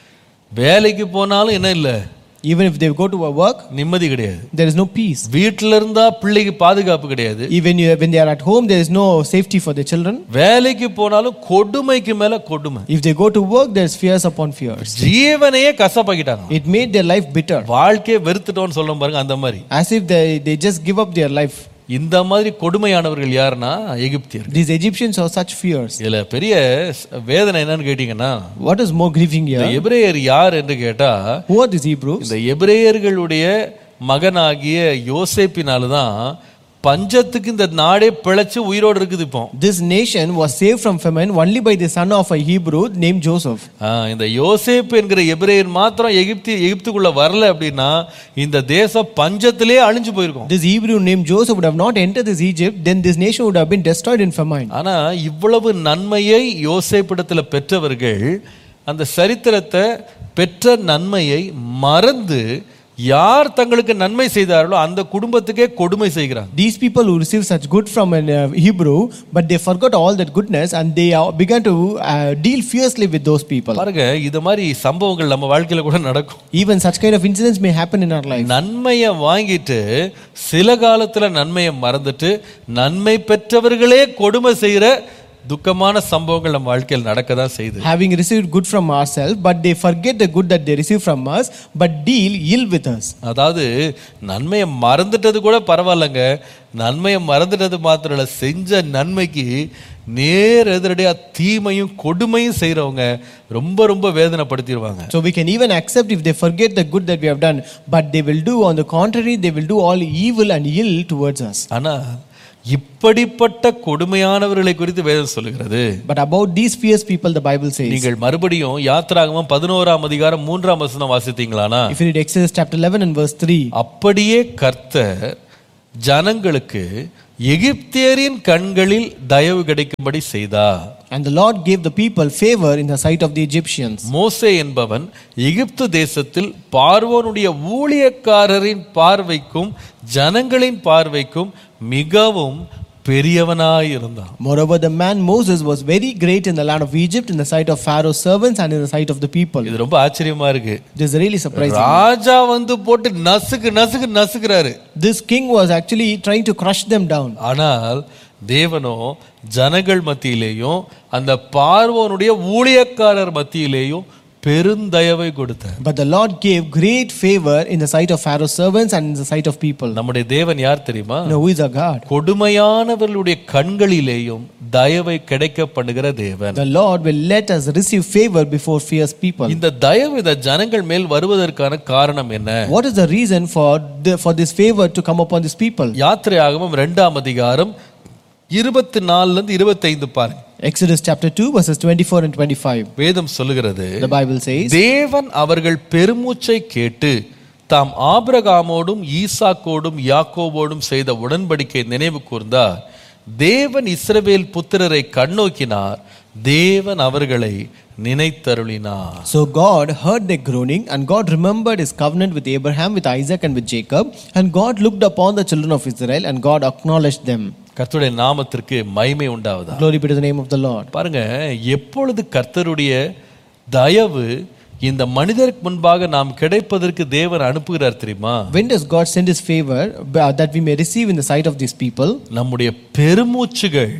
வேலைக்கு போனாலும் என்ன இல்லை Even if they go to a work, நிம்மதி கிடையாது there is no peace. வீட்டில இருந்தா பிள்ளைக்கு பாதுகாப்பு கிடையாது Even you, when they are at home, there is no safety for their children. வேலைக்கு போனாலும் கொடுமைக்கு மேல கொடுமை If they go to work, there is fears upon fears. ஜீவனையே கசப்பாக்கிட்டாங்க It made their life bitter, வாழ்க்கையை வெறுத்துட்டோம்னு சொல்ல பாருங்க அந்த மாதிரி as if they, they just give up their life. இந்த மாதிரி கொடுமையானவர்கள் யாருன்னா எகிப்தியர் These Egyptians are such fears. இதுல பெரிய ஸ்- வேதனை என்னன்னு கேட்டீங்கன்னா What is more grieving இந்த here? எபிரேயர் யார் என்று கேட்டா Who are these Hebrews? இந்த எபிரேயர்களுடைய மகனாகிய யோசேப்பினால்தான் பஞ்சத்துக்கு இந்த நாடே பிழைச்சு உயிரோடு இருக்குது இப்போ This nation was saved from famine only by the son of a Hebrew named Joseph. ஆ, இந்த யோசேப் என்கிற எபிரேயர் மாத்திரம் எகிப்தி எகிப்துக்குள்ள வரல அப்படின்னா இந்த தேசம் பஞ்சத்திலே அழிஞ்சு போயிருக்கும் This Hebrew named Joseph would have not entered this Egypt, then this nation would have been destroyed in famine. ஆனா இவ்வளவு நன்மையை யோசேப்பிடத்துல பெற்றவர்கள் அந்த சரித்திரத்தை பெற்ற நன்மையை மறந்து யார் தங்களுக்கு நன்மை செய்தார்களோ அந்த குடும்பத்துக்கே கொடுமை செய்கிறாங்க These people who received such good from a uh, Hebrew, but they forgot all that goodness and they uh, began to uh, deal fiercely with those people. பாருங்க இது மாதிரி சம்பவங்கள் நம்ம வாழ்க்கையில கூட நடக்கும் Even such kind of incidents may happen in our life. நன்மையை வாங்கிட்டு சில காலத்துல நன்மையை மறந்துட்டு நன்மை பெற்றவர்களே கொடுமை செய்யற துக்கமான சம்பவங்கள் நம்ம வாழ்க்கையில் நடக்க தான் செய்யுது Having received good from ourselves, but they forget the good that they receive from us, but deal ill with us. அதாவது நன்மையை மறந்துட்டது கூட பரவாயில்லைங்க நன்மையை மறந்துட்டது மாத்திரம் இல்ல செஞ்ச நன்மைக்கு நேர் எதிரடியா தீமையும் கொடுமையும் செய்றவங்க ரொம்ப ரொம்ப வேதனைப்படுத்திடுவாங்க So we can even accept if they forget the good that we have done, but they will do, on the contrary, they will do all evil and ill towards us. ஆனா இப்படிப்பட்ட கொடுமையானவர்களை குறித்து வேதம் சொல்லுகிறது But about these fierce people, the Bible says, நீங்கள் மறுபடியும் யாத்திராகமம் பதினோராம் அதிகாரம் மூன்றாம் வசனம் வாசித்தீங்களானா if you read Exodus chapter 11 and verse 3, அப்படியே கர்த்தர் ஜனங்களுக்கு எகிப்தியரின் கண்களில் தயவு கிடைக்கும்படி செய்தார் and the Lord gave the people favor in the sight of the Egyptians. மோசே என்பவன் எகிப்து தேசத்தில் பார்வோனுடைய ஊழியக்காரரின் பார்வைக்கும் ஜனங்களின் பார்வைக்கும் மிகவும் பெரியவனாய் இருந்தான் Moreover, the man Moses was very great in the land of Egypt in the sight of Pharaoh's servants and in the sight of the people. இது ரொம்ப ஆச்சரியமா இருக்கு This is really surprising. ராஜா வந்து போட்டு நசுக்கு நசுக்கு நசுக்கிறாரு This king was actually trying to crush them down. ஆனால் தேவனோ ஜனங்கள் மத்தியிலேயும் அந்த பார்வோனுடைய ஊழியக்காரர் மத்தியிலேயும் பெருந்தயவை கொடுத்தார் But the Lord gave great favor in the sight of Pharaoh's servants and in the sight of people. நம்முடைய தேவன் யார் தெரியுமா Now, who is our God? கொடுமையானவர்களுடைய கண்களிலேயும் தயவை கிடைக்க பண்ணுகிற தேவன் The Lord will let us receive favor before fierce people. இந்த தயவு இந்த ஜனங்கள் மேல் வருவதற்கான காரணம் என்ன What is the reason for, the, for this favor to come upon these people? யாத்திரையாகவும் இரண்டாம் அதிகாரம் இருபத்தி நாலுல இருந்து இருபத்தைந்து பாருங்க Exodus chapter 2, verses 24 and 25. வேதம் சொல்லுகிறது The Bible says, தேவன் அவர்கள் பெருமூச்சை கேட்டு தாம் ஆபிரகாமோடும் ஈசாக்கோடும் யாக்கோபோடும் செய்த உடன்படிக்கை நினைவு கூர்ந்தார் தேவன் இஸ்ரவேல் புத்திரரை கண்ணோக்கினார் தேவன் அவர்களை நினைத்தருளினார் So God heard their groaning, and God remembered his covenant with Abraham, with Isaac, and with Jacob. And God looked upon the children of Israel, and God acknowledged them. கர்த்தருடைய நாமத்திற்கு மகிமை உண்டாவதா Glory be to the name of the Lord. பாருங்க எப்பொழுது கர்த்தருடைய தயவு இந்த மனிதருக்கு முன்பாக நாம் கிடைப்பதற்கு தேவன் அனுப்புகிறார் தெரியுமா When does God send his favor uh, that we may receive in the sight of these people? நம்முடைய பெருமூச்சுகள்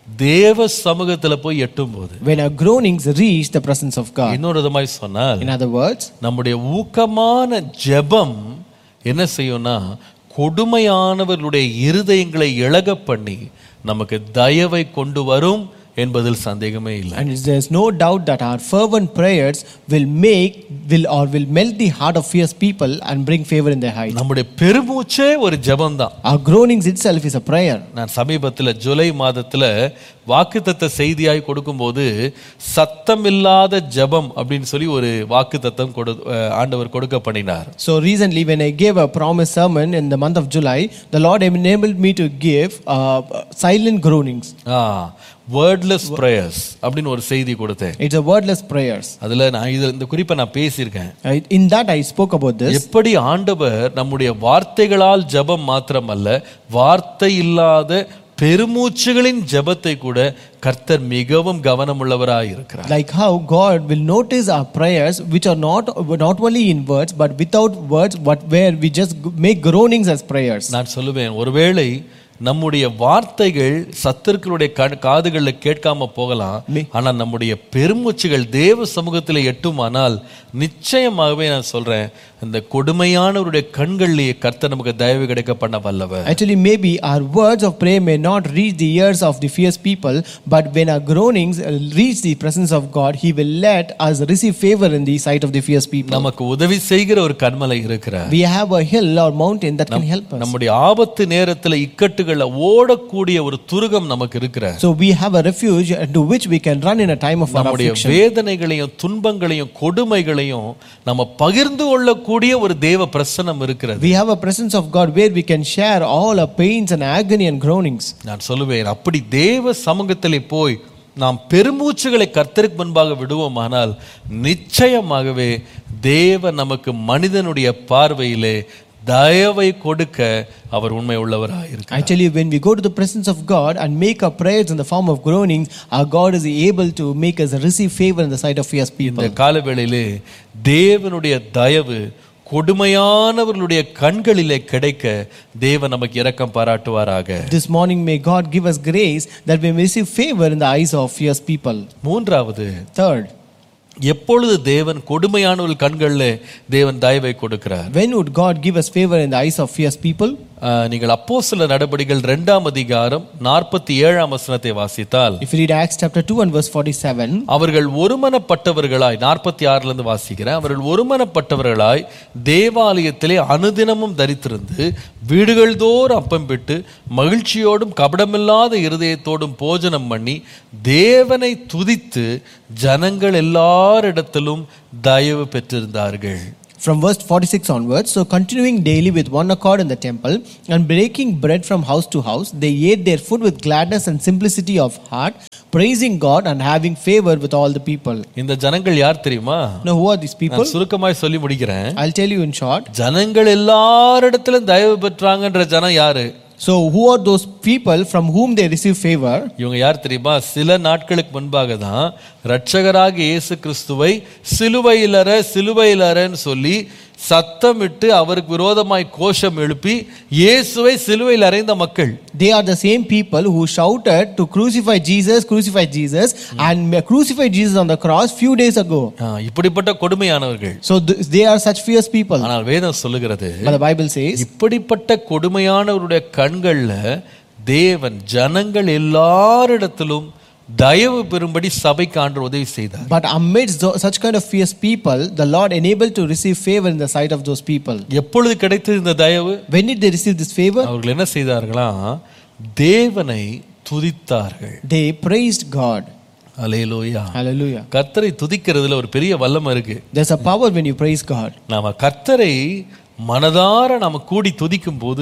தேவ சமூகத்துல போய் எட்டும் போது When our groanings reach the presence of God. இன்னொரு விதமாய் சொன்னால் In other words, நம்முடைய ஊக்கமான ஜெபம் என்ன செய்யும்னா கொடுமையானவர்களுடைய இருதயங்களை இழக பண்ணி நமக்கு தயவை கொண்டு வரும் என்பதில் சந்தேகமே இல்லை and there's no doubt that our fervent prayers will make, will or will melt the heart of fierce people and bring favor in their height. நம்முடைய பெருமூச்சே ஒரு ஜெபம்தான் Our groanings itself is a prayer. நான் சமீபத்தில் ஜூலை மாதத்துல வாக்குத்தத்த செய்தியாய் கொடுக்கும்போது சத்தமில்லாத ஜெபம் அப்படின்னு சொல்லி ஒரு வாக்குத்தத்தம் கொடு அஹ் ஆண்டவர் கொடுக்க பண்ணினார் So recently, when I gave a promise sermon in the month of July, the Lord enabled me to give uh, silent groanings. Wordless prayers அப்படின்னு ஒரு செய்தி கொடுத்தேன் It's a wordless prayers. அதுல நான் இது இந்த குறிப்பை நான் பேசியிருக்கேன் I- In that, I spoke about this. எப்படி ஆண்டவர் நம்முடைய வார்த்தைகளால் ஜெபம் மாத்திரமல்ல வார்த்தை இல்லாத பெருமூச்சுகளின் ஜெபத்தை கூட கர்த்தர் மிகவும் கவனமுள்ளவராய் இருக்கிறார் Like how God will notice our prayers, which are not not only in words but without words, but where we just g- make groanings as prayers. நான் சொல்லுவேன் ஒருவேளை நம்முடைய வார்த்தைகள் சத்துருக்களுடைய கா- காதுகள்ல கேட்காம போகலாம் மே- ஆனா நம்முடைய பெருமூச்சுகள் தேவ சமூகத்தில் எட்டுமானால் நிச்சயமாகவே நான் சொல்றேன் இந்த கொடுமையானவருடைய கண்கள்லேயே கர்த்தர் நமக்கு தயவு கிடைக்க பண்ண வல்லவர் Actually, maybe our words of prayer may not reach the ears of the fierce people, but when our groanings uh, reach the presence of God, He will let us receive favor in the sight of the fierce people. நமக்கு உதவி செய்கிற ஒரு கண்மலை இருக்கிறார் We have a hill or mountain that can help us. நம்முடைய ஆபத்து நேரத்துல இக்கட்டுகள்ல ஓடக்கூடிய ஒரு துருகம் நமக்கு இருக்கிறார் So we have a refuge to which we can run in a time of our நம்முடைய affliction. வேதனைகளையும் துன்பங்களையும் கொடுமைகளையும் நம்ம பகிர்ந்து கொள்ளக்கூடிய ஒரு தேவ பிரசனம் இருக்கிறது We have a presence of God where we can share all our pains and agony and groanings. நான் சொல்லுவேன் அப்படி தேவ சமூகத்திலே போய் நாம் பெருமூச்சுகளை கர்த்தருக்கு முன்பாக விடுவோமானால் நிச்சயமாகவே தேவன் நமக்கு மனிதனுடைய பார்வையிலே தயவை கொடுக்க அவர் உண்மை உள்ளவராக இருக்கிறார் I tell you, when we go to the presence of God and make our prayers in the form of groanings, our God is able to make us receive favor in the sight of fierce people. இந்த காலவேளையிலே தேவனுடைய தயவு கொடுமையானவர்களுடைய கண்களிலே கிடைக்க தேவன் நமக்கு இரக்கம் பாராட்டுவாராக This morning, may God give us grace that we may receive favor in the eyes of fierce people. மூன்றாவது Third, எப்பொழுது தேவன் கொடுமையானவர்கள் கண்களில் தேவன் தயவை கொடுக்கிறார் when would God give us favor in the eyes of fierce people? ஆஹ், நீங்கள் அப்போ சில நடபடிகள் இரண்டாம் அதிகாரம் நாற்பத்தி ஏழாம் வசனத்தை வாசித்தால் If you read Acts chapter 2 and verse 47, அவர்கள் ஒருமனப்பட்டவர்களாய் நாற்பத்தி ஆறுல இருந்து வாசிக்கிறேன் அவர்கள் ஒருமனப்பட்டவர்களாய் தேவாலயத்திலே அனுதினமும் தரித்திருந்து வீடுகள் தோறும் அப்பம் பெற்று மகிழ்ச்சியோடும் கபடமில்லாத இருதயத்தோடும் போஜனம் பண்ணி தேவனை துதித்து ஜனங்கள் எல்லாரிடத்திலும் தயவு பெற்றிருந்தார்கள் from verse 46 onwards, so continuing daily with one accord in the temple and breaking bread from house to house, they ate their food with gladness and simplicity of heart, praising God and having favor with all the people. இந்த ஜனங்கள் யார் தெரியுமா Now, who are these people? நான் சுருக்கமாய் சொல்லி முடிக்கிறேன் I'll tell you in short. ஜனங்கள் எல்லாரிடத்திலும் தயவு பெற்றாங்கன்ற ஜனம் யாரு So, who are those people from whom they receive favor? இவங்க யார் தெரியுமா சில நாட்களுக்கு முன்பாக தான் ரட்சகராக இயேசு கிறிஸ்துவை சிலுவையிலற சிலுவையிலறன்னு சொல்லி சத்தமிட்டு அவருக்கு விரோதமாய் கோஷம் எழுப்பி இயேசுவை சிலுவையில் அறைந்த மக்கள் They are the same people who shouted to crucify Jesus, crucify Jesus, and crucify Jesus on the cross few days ago. ஆ, இப்படிப்பட்ட கொடுமையானவர்கள் So, th- they are such fierce people. ஆனால் வேதம் சொல்லுகிறது But the Bible says, இப்படிப்பட்ட கொடுமையானவருடைய கண்கள்ல தேவன் ஜனங்கள் எல்லாரிடத்திலும் தயவு பெறும்படி சபைக்கு ஆண்டு உதவி செய்தார் But amidst tho- such kind of fierce people, the Lord enabled to receive favor in the sight of those people. எப்பொழுது கிடைத்தது இந்த தயவு When did they receive this favor? அவர்கள் என்ன செய்தார்களாம் தேவனை துதித்தார்கள் They praised God. அலேலூயா Hallelujah. கர்த்தரை துதிக்கிறதுல ஒரு பெரிய வல்லமை இருக்கு There's a power when you praise God. நாம கர்த்தரை மனதார நாம கூடி துதிக்கும் போது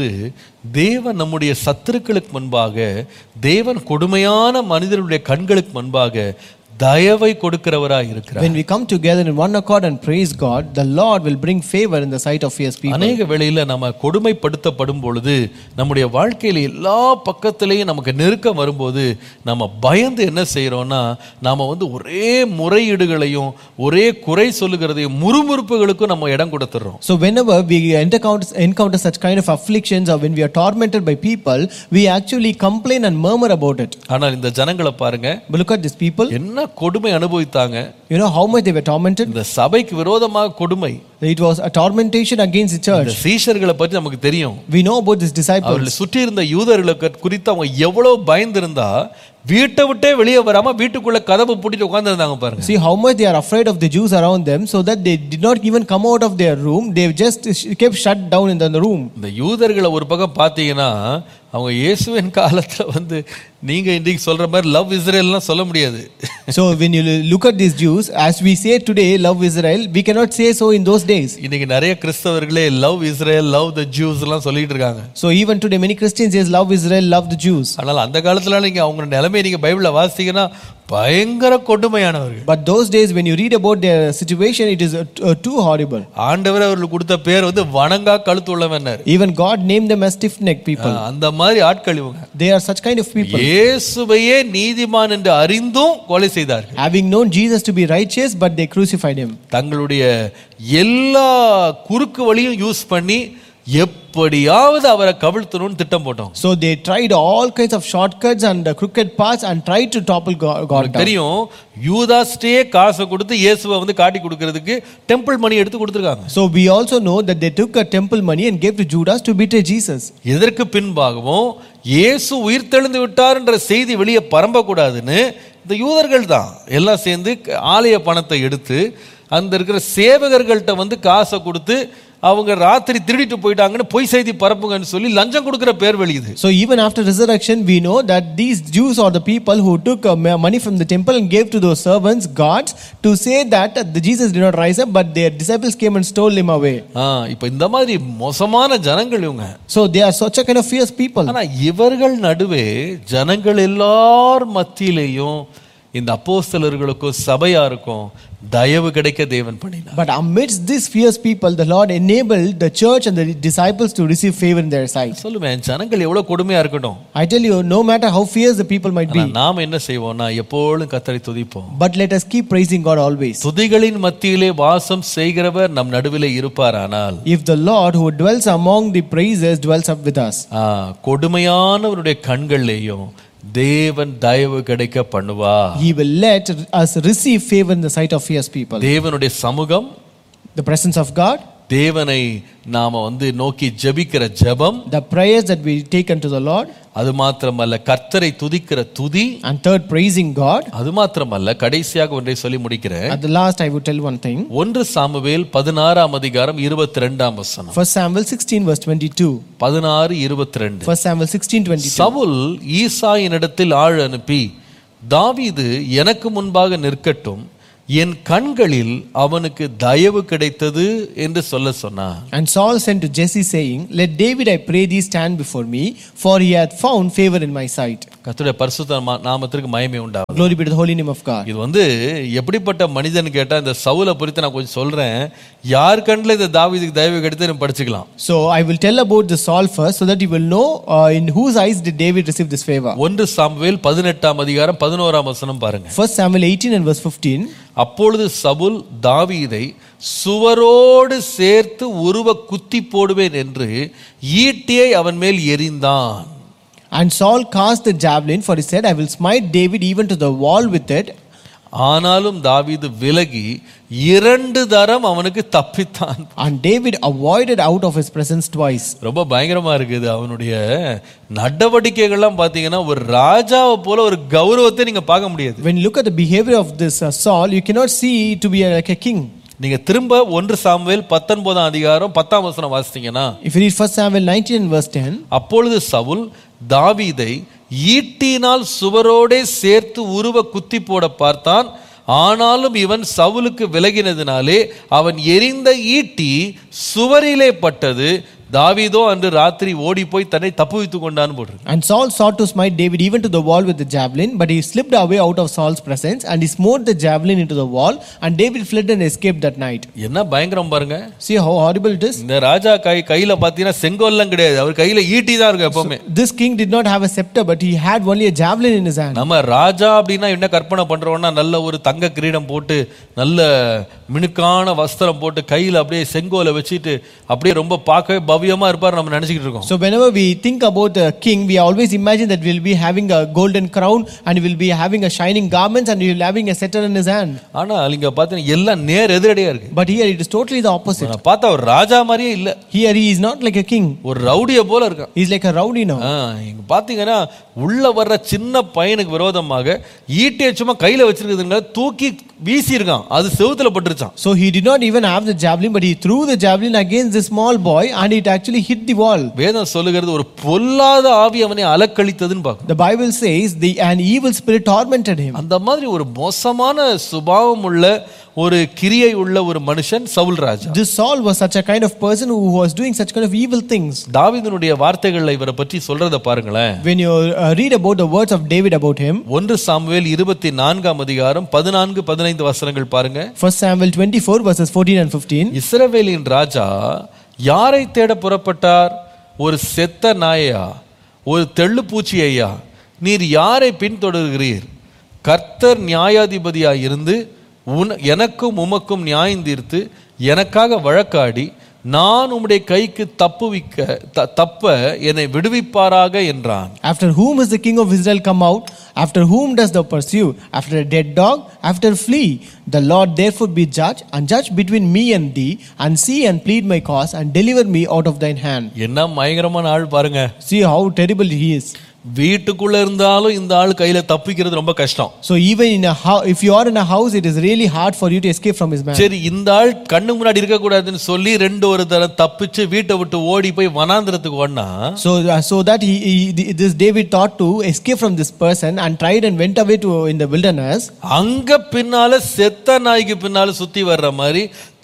தேவன் நம்முடைய சத்துருக்களுக்கு முன்பாக தேவன் கொடுமையான மனிதனுடைய கண்களுக்கு முன்பாக தயவை கொடுக்கிறவராய் இருக்கிறார் When we come together in one accord and praise God, the Lord will bring favor in the sight of fierce people. அநேக வேளையில நம்ம கொடுமைப்படுத்தப்படும் பொழுது நம்முடைய வாழ்க்கையில எல்லா பக்கத்திலையும் நமக்கு நெருக்கம் வரும்போது நம்ம பயந்து என்ன செய்யறோம்னா நாம வந்து ஒரே முறையீடுகளையும் ஒரே குறை சொல்லுகிறதையும் முறுமுறுப்புகளுக்கும் நம்ம இடம் கொடுத்துடுறோம் So, whenever we encounter, encounter such kind of afflictions or when we are tormented by people, we actually complain and murmur about it. ஆனால் இந்த ஜனங்களை பாருங்க But look at these people. என்ன கொடுமை அனுபவித்தாங்க You know how much they were tormented? இந்த சபைக்கு விரோதமாக கொடுமை It was a tormentation against the church. இந்த சீஷர்களை பற்றி நமக்கு தெரியும் We know about these disciples. அவர்களை சுற்றி இருந்த யூதர்களுக்கு குறித்து அவங்க எவ்வளவு பயந்திருந்தா வீட்டை விட்டே வெளியே வராம வீட்டுக்குள்ள கதவு பூட்டிட்டு உட்கார்ந்திருந்தாங்க பாருங்க See how much they are afraid of the Jews around them, so that they did not even come out of their room. They just sh- kept shut down in the room. இந்த யூதர்களை ஒரு பக்கம் பார்த்தீங்கன்னா அவங்க இயேசுவின் காலத்துல வந்து நீங்க இன்னைக்கு சொல்ற மாதிரி லவ் இஸ்ரேல்லாம் சொல்ல முடியாது So when you look at these Jews, as we say today, love Israel, we cannot say so in those days. இன்னைக்கு நிறைய கிறிஸ்தவர்களே love Israel love the Jews எல்லாம் சொல்லிட்டு இருக்காங்க So even today, many Christians says love Israel, love the Jews. ஆனால் அந்த காலத்துல நீங்க அவங்க நிலைமையை நீங்க பைபிள்ல வாசித்தீங்கன்னா பயங்கர கொடுமையானவர்கள் But those days, when you read about their situation, it is uh, t- uh, too horrible. ஆண்டவர் அவர்களுக்கு கொடுத்த பேர் வந்து வணங்கா கழுத்து உள்ளவனர் Even God named them as stiff-necked people. அந்த மாதிரி ஆட்கள் இவங்க They are such kind of people. இயேசுவையே நீதிமான் என்று அறிந்தும் கொலை செய்தார்கள் Having known Jesus to be righteous, but they crucified him. தங்களுடைய எல்லா குறுக்கு வழியும் யூஸ் பண்ணி எப்படியாவது அவரை கவிழ்த்தணும்னு திட்டம் போட்டோம் So they tried all kinds of shortcuts and uh, crooked paths and tried to topple Go- God உங்களுக்கு down. தெரியும் யூதாஸ்டே காசை கொடுத்து இயேசுவை வந்து காட்டி கொடுக்கறதுக்கு டெம்பிள் மணி எடுத்து கொடுத்துருக்காங்க So we also know that they took a temple money and gave to Judas to betray Jesus. எதற்கு பின்பாகவும் இயேசு உயிர்த்தெழுந்து விட்டார்ன்ற செய்தி வெளியே பரம்பக்கூடாதுன்னு இந்த யூதர்கள் தான் எல்லாம் சேர்ந்து ஆலய பணத்தை எடுத்து அந்த இருக்கிற சேவகர்கள்ட்ட வந்து காசை கொடுத்து அவங்க ராத்திரி திருடிட்டு போயிட்டாங்கன்னு பொய் செய்தி பரப்புங்கன்னு சொல்லி லஞ்சம் கொடுக்குற பேர் வெளியுது So even after resurrection, we know that these Jews are the people who took uh, ma- money from the temple and gave to those servants, gods, to say that uh, the Jesus did not rise up, but their disciples came and stole him away. ஆ, இப்ப இந்த மாதிரி மோசமான ஜனங்கள் இவங்க So they are such a kind of fierce people. ஆனா இவர்கள் நடுவே ஜனங்கள் எல்லார் மத்தியிலேயும் இந்த அப்போஸ்தலர்களுக்கும் சபையாருக்கும் தயவு கிடைக்க தேவன் பண்ணினார் But amidst these fierce people, the Lord enabled the church and the disciples to receive favor in their sight. சொல்லுவேன் ஜனங்கள் எவ்வளவு கொடுமையா இருக்கட்டும் I tell you, no matter how fierce the people might ஆனா be, நாம என்ன செய்வோம்னா எப்பொழுதும் கத்தரை துதிப்போம் but let us keep praising God always. துதிகளின் மத்தியிலே வாசம் செய்கிறவர் நம் நடுவிலே இருப்பாரானால் If the Lord who dwells among the praises dwells up with us, ஆ, கொடுமையானவருடைய கண்கள்லேயும் தேவன் தயவு கிடைக்க பண்ணுவா He will let us receive favor in the sight of fierce people. தேவனுடைய சமூகம் The presence of God, தேவனை நாம வந்து நோக்கி ஜெபிக்கிற ஜெபம் the prayers that we take unto the Lord, அது மாத்திரமல்ல கர்த்தரை துதிக்கிற துதி and third, praising God. அது மாத்திரமல்ல கடைசியாக ஒன்றை சொல்லி முடிக்கிறேன் At the last, I would tell one thing. ஒன்று சாமுவேல் பதினாறாம் அதிகாரம் இருபத்தி ரெண்டாம் வசனம் 1 Samuel 16, verse 22. பதினாறு இருபத்தி ரெண்டு 1 Samuel 16, 22. சவுல் ஈசாயினிடத்தில் ஆள் அனுப்பி தாவீது எனக்கு முன்பாக நிற்கட்டும் என் கண்களில் அவனுக்கு தயவு கிடைத்தது என்று சொல்ல சொன்னான் And Saul sent to Jesse, saying, Let David, I pray thee, stand before me, for he hath found favor in my sight. கர்த்தருடைய பரிசுத்த மா- நாமத்திற்கு மயமே உண்டாகும் Glory be to the holy name of God. இது வந்து எப்படிப்பட்ட மனிதன் கேட்டா இந்த சவுலை குறித்து நான் கொஞ்சம் சொல்றேன் யார் கண்ணில் இந்த தாவீதுக்கு தயவு கிடைத்து நம்ம படிச்சுக்கலாம் So I will tell about the Saul first, so that you will know uh, in whose eyes did David receive this favor. ஒன்று சாமுவேல் பதினெட்டாம் அதிகாரம் பதினோராம் வசனம் பாருங்க 1 Samuel 18 and verse 15. அப்பொழுது சவுல் தாவீதை சுவரோடு சேர்த்து உருவ குத்தி போடுவேன் என்று ஈட்டியை அவன் மேல் எறிந்தான் And Saul cast the javelin, for he said, I will smite David even to the wall with it. ஆனாலும் தாவீது விலகி இரண்டு தரம் அவனுக்கு தப்பித்தான் And David avoided out of his presence twice. ரொம்ப பயங்கரமா இருக்குது அவனுடைய நடவடிக்கைகள்லாம் பார்த்தீங்கன்னா ஒரு ராஜாவை போல ஒரு கௌரவத்தை நீங்க பார்க்க முடியாது When you look at the behavior of this uh, Saul, you cannot see to be uh, like a king. நீங்க திரும்ப ஒன்று சாமுவேல் பத்தொன்பதாம் அதிகாரம் பத்தாம் வசனம் வாசித்தீங்கன்னா If you read 1 Samuel 19 and verse 10, அப்பொழுது சவுல் தாவீதை ஈட்டினால் சுவரோடே சேர்த்து உருவ குத்தி போட பார்த்தான் ஆனாலும் இவன் சவுலுக்கு விலகினதினாலே அவன் எரிந்த ஈட்டி சுவரிலே பட்டது தாவீதோ அன்று ராத்திரி ஓடி போய் தன்னை தப்புவித்துக் கொண்டான்னு போட்டிருக்கு And Saul sought to smite David even to the wall with the javelin, but he slipped away out of Saul's presence, and he smote the javelin into the wall, and David fled and escaped that night. என்ன பயங்கரம் பாருங்க See how horrible it is? இந்த ராஜா கை கையில பாத்தீங்கன்னா செங்கோல்லாம் கிடையாது அவர் கையில ஈட்டி தான் இருக்கும் எப்பவுமே This king did not have a scepter, but he had only a javelin in his hand. நம்ம ராஜா அப்படின்னா என்ன கற்பனை பண்றோம்னா நல்ல ஒரு தங்க கிரீடம் போட்டு நல்ல மினுக்கான வஸ்திரம் போட்டு கையில அப்படியே செங்கோலை வச்சுட்டு அப்படியே ரொம்ப பார்க்கவே பவ்யமா இருப்பார் நம்ம நினைச்சுக்கிட்டு இருக்கோம் So whenever we think about a king, we always imagine that we'll be having a golden crown and we'll be having a shining garments and we'll having a scepter in his hand. ஆனால் இங்க பார்த்தீங்கன்னா எல்லாம் நேர் எதிரடியா இருக்கு But here it is totally the opposite. நான் பார்த்தா ஒரு ராஜா மாதிரியே இல்ல Here he is not like a king. ஒரு ரவுடிய போல இருக்கான் He's like a rowdy now. ஆ, இங்க பாத்தீங்கன்னா உள்ள வர்ற சின்ன பையனுக்கு விரோதமாக ஈட்டியை சும்மா கையில வச்சிருக்கிறதுனால தூக்கி வீசி இருக்கான் அது செவுத்துல பட்டுருச்சான் So he did not even have the javelin, but he threw the javelin against the small boy and it actually hit the wall. வேதம் சொல்லுகிறது ஒரு பொல்லாத ஆவி அவனை அலக்களித்ததுன்னு பார்க்கும் The Bible says the an evil spirit tormented him. அந்த மாதிரி ஒரு மோசமான சுபாவம் உள்ள ஒரு கிரியை உள்ள ஒரு மனுஷன் சவுல் ராஜா This Saul was such a kind of person who was doing such kind of evil things. தாவீதுனுடைய வார்த்தைகள்ல இவரை பற்றி சொல்றத பாருங்களேன் When you uh, read about the words of David about him, ஒன்று சாமுவேல் இருபத்தி நான்காம் அதிகாரம் பதினான்கு பதினைந்து வசனங்கள் பாருங்க 1 Samuel 24 verses 14 and 15. இஸ்ரவேலின் ராஜா யாரை தேட புறப்பட்டார் ஒரு செத்த நாயா ஒரு தெள்ளுப்பூச்சியையா நீர் யாரை பின்தொடர்கிறீர் கர்த்தர் நியாயாதிபதியாய் இருந்து உன் எனக்கும் உமக்கும் நியாயம் தீர்த்து எனக்காக வழக்காடி நான் உம்முடைய கைக்கு தப்புவிக்க த- தப்ப என்னை விடுவிப்பாராக என்றான் After whom is the king of Israel come out? After whom does thou pursue? After a dead dog? After flee? The Lord therefore be judge, and judge between me and thee, and see and plead my cause, and deliver me out of thine hand. என்ன பயங்கரமான ஆள் பாருங்க See how terrible he is. வீட்டுக்குள்ள இருந்தாலும் இந்த ஆள் கையில தப்பிக்கிறது ரொம்ப கஷ்டம் So even in a house, if you are in a house, it is really hard for you to escape from his man. சரி இந்த ஆள் கண்ணு முன்னாடி இருக்க கூடாதுன்னு சொல்லி ரெண்டு ஒரு தரம் தப்பிச்சு வீட்டை விட்டு ஓடி போய் வனாந்திரத்துக்கு ஓடினா So, uh, so that he, he, this David thought to escape from this person and tried and went away to in the wilderness. அங்க பின்னால செத்த நாய்க்கு பின்னால சுத்தி வர்ற மாதிரி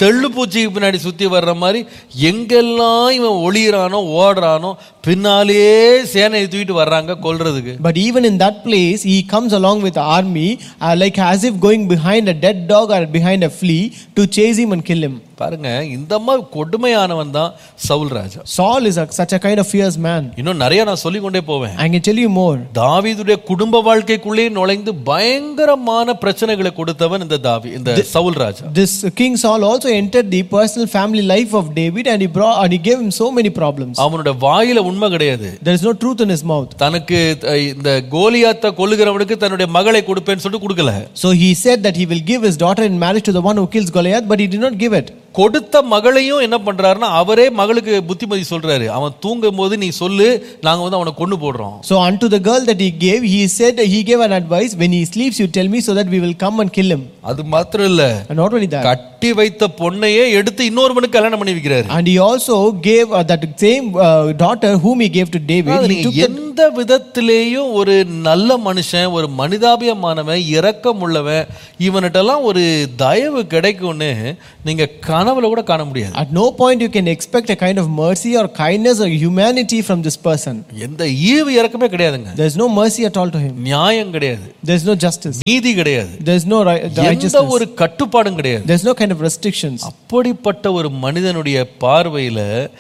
தெள்ளு பூச்சிக்கு பின்னாடி சுத்தி வர்ற மாதிரி எங்கெல்லாம் இவன் ஒளியிறானோ ஓடுறானோ பின்னாலேயே சேனையை தூக்கிட்டு வர்றாங்க கொல்றதுக்கு But even in that place, he comes along with the army, uh, like as if going behind a dead dog or behind a flea to chase him and kill him. பாருங்க இந்த மாதிரி கொடுமையானவன் தான் சவுல் ராஜா Saul is a, such a kind of fierce man. இன்னும் நிறைய நான் சொல்லிக் கொண்டே போவேன் I can tell you more. தாவீதுடைய குடும்ப வாழ்க்கைக்குள்ளே நுழைந்து பயங்கரமான பிரச்சனைகளை கொடுத்தவன் இந்த தாவி இந்த சவுல் ராஜா This King Saul also entered the personal family life of David and he brought and he gave him so many problems. அவனுடைய வாயில உண்மை கிடையாது There is no truth in his mouth. தனக்கு அஹ், இந்த கோலியாத்தை கொல்லுகிறவனுக்கு தன்னுடைய மகளை கொடுப்பேன்னு சொல்லிட்டு கொடுக்கல So he said that he will give his daughter in marriage to the one who kills Goliath, but he did not give it. கொடுத்த மகளையும் என்ன பண்றாருன்னா அவரே மகளுக்கு புத்திமதி சொல்றாரு அவன் தூங்கும் போது நீ சொல்லு நாங்க வந்து அவனை கொண்டு போடுறோம் So unto the girl that he gave, he said he gave an advice. When he sleeps, you tell me so that we will come and kill him. அது மாத்திரம் இல்ல And not only that. கட்டி வைத்த பொண்ணையே எடுத்து இன்னொருவனுக்கு கல்யாணம் பண்ணி வைக்கிறாரு And he also gave uh, that same uh, daughter whom he gave to David. அதாவது He நீங்க took the, எந்த விதத்திலேயும் ஒரு நல்ல மனுஷன் ஒரு மனிதாபியமானவன் இரக்கம் உள்ளவன் இவன்கிட்டலாம் ஒரு தயவு கிடைக்கும்னு நீங்க கனவுல கூட காண முடியாது at no point you can expect a kind of mercy or kindness or humanity from this person. எந்த ஈவு இறக்கமே கிடையாதுங்க There is no mercy at all to him. நியாயம் கிடையாது There is no justice. நீதி கிடையாது There is no ri- எந்த righteousness. ஒரு கட்டுப்பாடும் கிடையாது There is no kind of restrictions. அப்படிப்பட்ட ஒரு மனிதனுடைய பார்வையில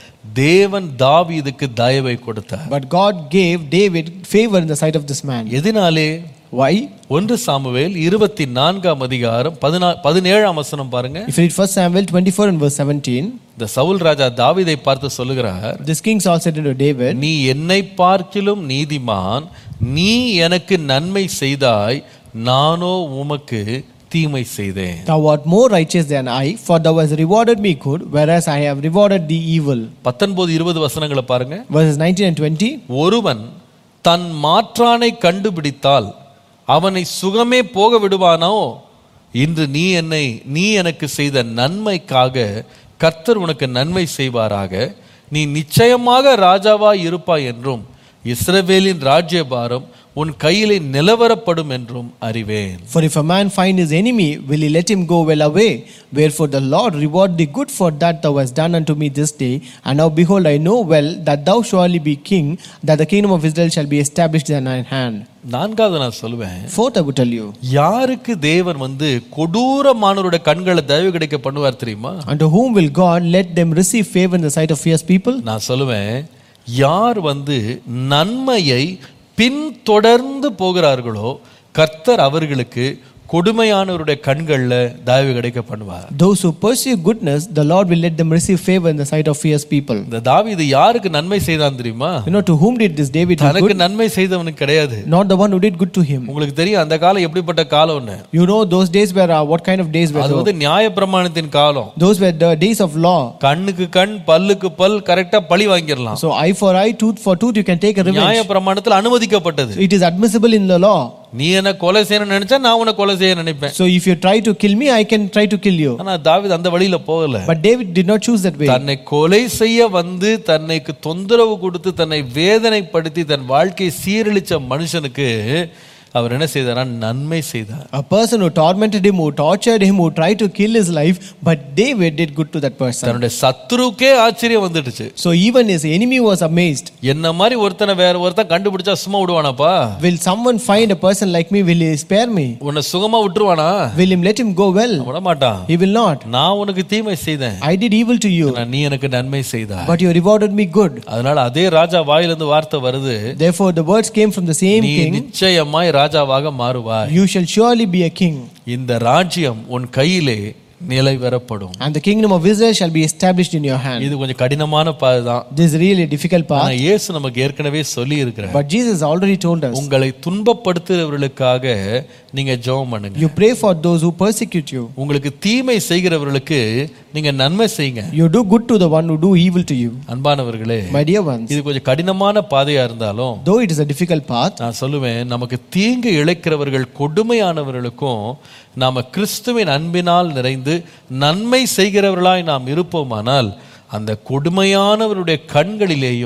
தேவன் தாவீதுக்கு தயவை கொடுத்தார் But God gave David favor in the sight of this man. எதனாலே Why? ஒன்று சாமுவேல் இருபத்தி நான்காம் அதிகாரம் பதினா பதினேழாம் வசனம் பாருங்க If you read 1 Samuel 24 and verse 17, இந்த சவுல் ராஜா தாவீதை பார்த்து சொல்லுகிறார் this king Saul said unto David, நீ என்னை பார்க்கிலும் நீதிமான் நீ எனக்கு நன்மை செய்தாய் நானோ உமக்கு தீமை செய்தேன் Thou art more righteous than I, for thou hast rewarded me good, whereas I have rewarded thee evil. பத்தொன்பது இருபது வசனங்களை பாருங்க Verses 19 and 20. ஒருவன் தன் மாற்றானை கண்டுபிடித்தால் அவனை சுகமே போக விடுவானோ இன்று நீ என்னை நீ எனக்கு செய்த நன்மைக்காக கர்த்தர் உனக்கு நன்மை செய்வாராக நீ நிச்சயமாக ராஜாவாய் இருப்பாய் என்றும் இஸ்ரவேலின் ராஜ்யபாரம் உன் கையிலே நிலவரப்படும் என்றும் அறிவேன் For if a man find his enemy, will he let him go well away? Wherefore the Lord reward thee good for that thou hast done unto me this day. And now behold, I know well that thou surely be king, that the kingdom of Israel shall be established in thine hand. நான்காவது நான் சொல்லுவேன் Fourth, I would tell you, யாருக்கு தேவன் வந்து கொடூரமானவருடைய கண்களை தயவு கிடைக்க பண்ணுவார் தெரியுமா unto whom will God let them receive favor in the sight of fierce people? நான் சொல்லுவேன் யார் வந்து நன்மையை பின்தொடர்ந்து போகிறார்களோ கர்த்தர் அவர்களுக்கு கொடுமையானவருடைய கண்கள்ல தயவு கிடைக்க பண்ணுவார் Those who pursue goodness, the Lord will let them receive favor in the sight of fierce people. இந்த தாவீது யாருக்கு நன்மை செய்தான் தெரியுமா You know, to whom did this David do தனக்கு good? நன்மை செய்தவனுக்கு கிடையாது Not the one who did good to him. உங்களுக்கு தெரியும் அந்த காலம் எப்படிப்பட்ட காலம்னு You know, those days were uh, what kind of days were அது those? வந்து நியாய பிரமாணத்தின் காலம் Those were the days of law. கண்ணுக்கு கண் பல்லுக்கு பல் கரெக்டா பழி வாங்கிடலாம் So eye for eye, tooth for tooth, you can take a நியாய revenge. பிரமாணத்தில் அனுமதிக்கப்பட்டது It is admissible in the law. நீ என்ன கொலை செய்யணும்னு நினைச்சா நான் உன்னை கொலை செய்ய நினைப்பேன் So if you try to kill me, I can try to kill you. ஆனா தாவீது அந்த வழியில போகல But David did not choose that way. தன்னை கொலை செய்ய வந்து தன்னைக்கு தொந்தரவு கொடுத்து தன்னை வேதனைப்படுத்தி தன் வாழ்க்கையை சீரழிச்ச மனுஷனுக்கு அவர் என்ன செய்தாரா நன்மை செய்தார் A person who tormented him, who tortured him, who tried to kill his life, but David did good to that person. தன்னுடைய சத்துருக்கே ஆச்சரியம் வந்துடுச்சு So even his enemy was amazed. என்ன மாதிரி ஒருத்தனை வேற ஒருத்தன் கண்டுபிடிச்சா சும்மா விடுவானாப்பா Will someone find a person like me? Will he spare me? உன்னை சுகமா விட்டுருவானா Will him let him go well? விட மாட்டான் He will not. நான் உனக்கு தீமை செய்தேன் I did evil to you, ஆனா நீ எனக்கு நன்மை செய்தாய் but you rewarded me good. அதனால அதே ராஜா வாயிலிருந்து வார்த்தை வருது Therefore, the words came from the same நீ king நிச்சயமாய் ராஜாவாக மாறுவாய் You shall surely be a king, இந்த ராஜ்யம் உன் கையிலே நிலை வரப்படும் and the kingdom of Israel shall be established in your hand. இது கொஞ்சம் கடினமான பாதுதான் This is really a difficult ஆனா path, இயேசு நமக்கு ஏற்கனவே சொல்லி இருக்கிறார் but Jesus already told us உங்களை துன்பப்படுத்துகிறவர்களுக்காக நீங்க ஜெபம் பண்ணுங்க you pray for those who persecute you. உங்களுக்கு தீமை செய்கிறவர்களுக்கு நீங்க நன்மை செய்யுங்க You do good to the one who do evil to you. அன்பானவர்களே My dear ones, இது கொஞ்சம் கடினமான பாதையா இருந்தாலும் though it is a difficult path, நான் சொல்லுவேன் நமக்கு தீங்கு இழைக்கிறவர்கள் கொடுமையானவர்களுக்கும் நாம கிறிஸ்துவின் அன்பினால் நிறைந்து நன்மை செய்கிறவர்களாய் நாம் இருப்போமானால் அந்த கொடுமையானவருடைய கண்களிலேயும்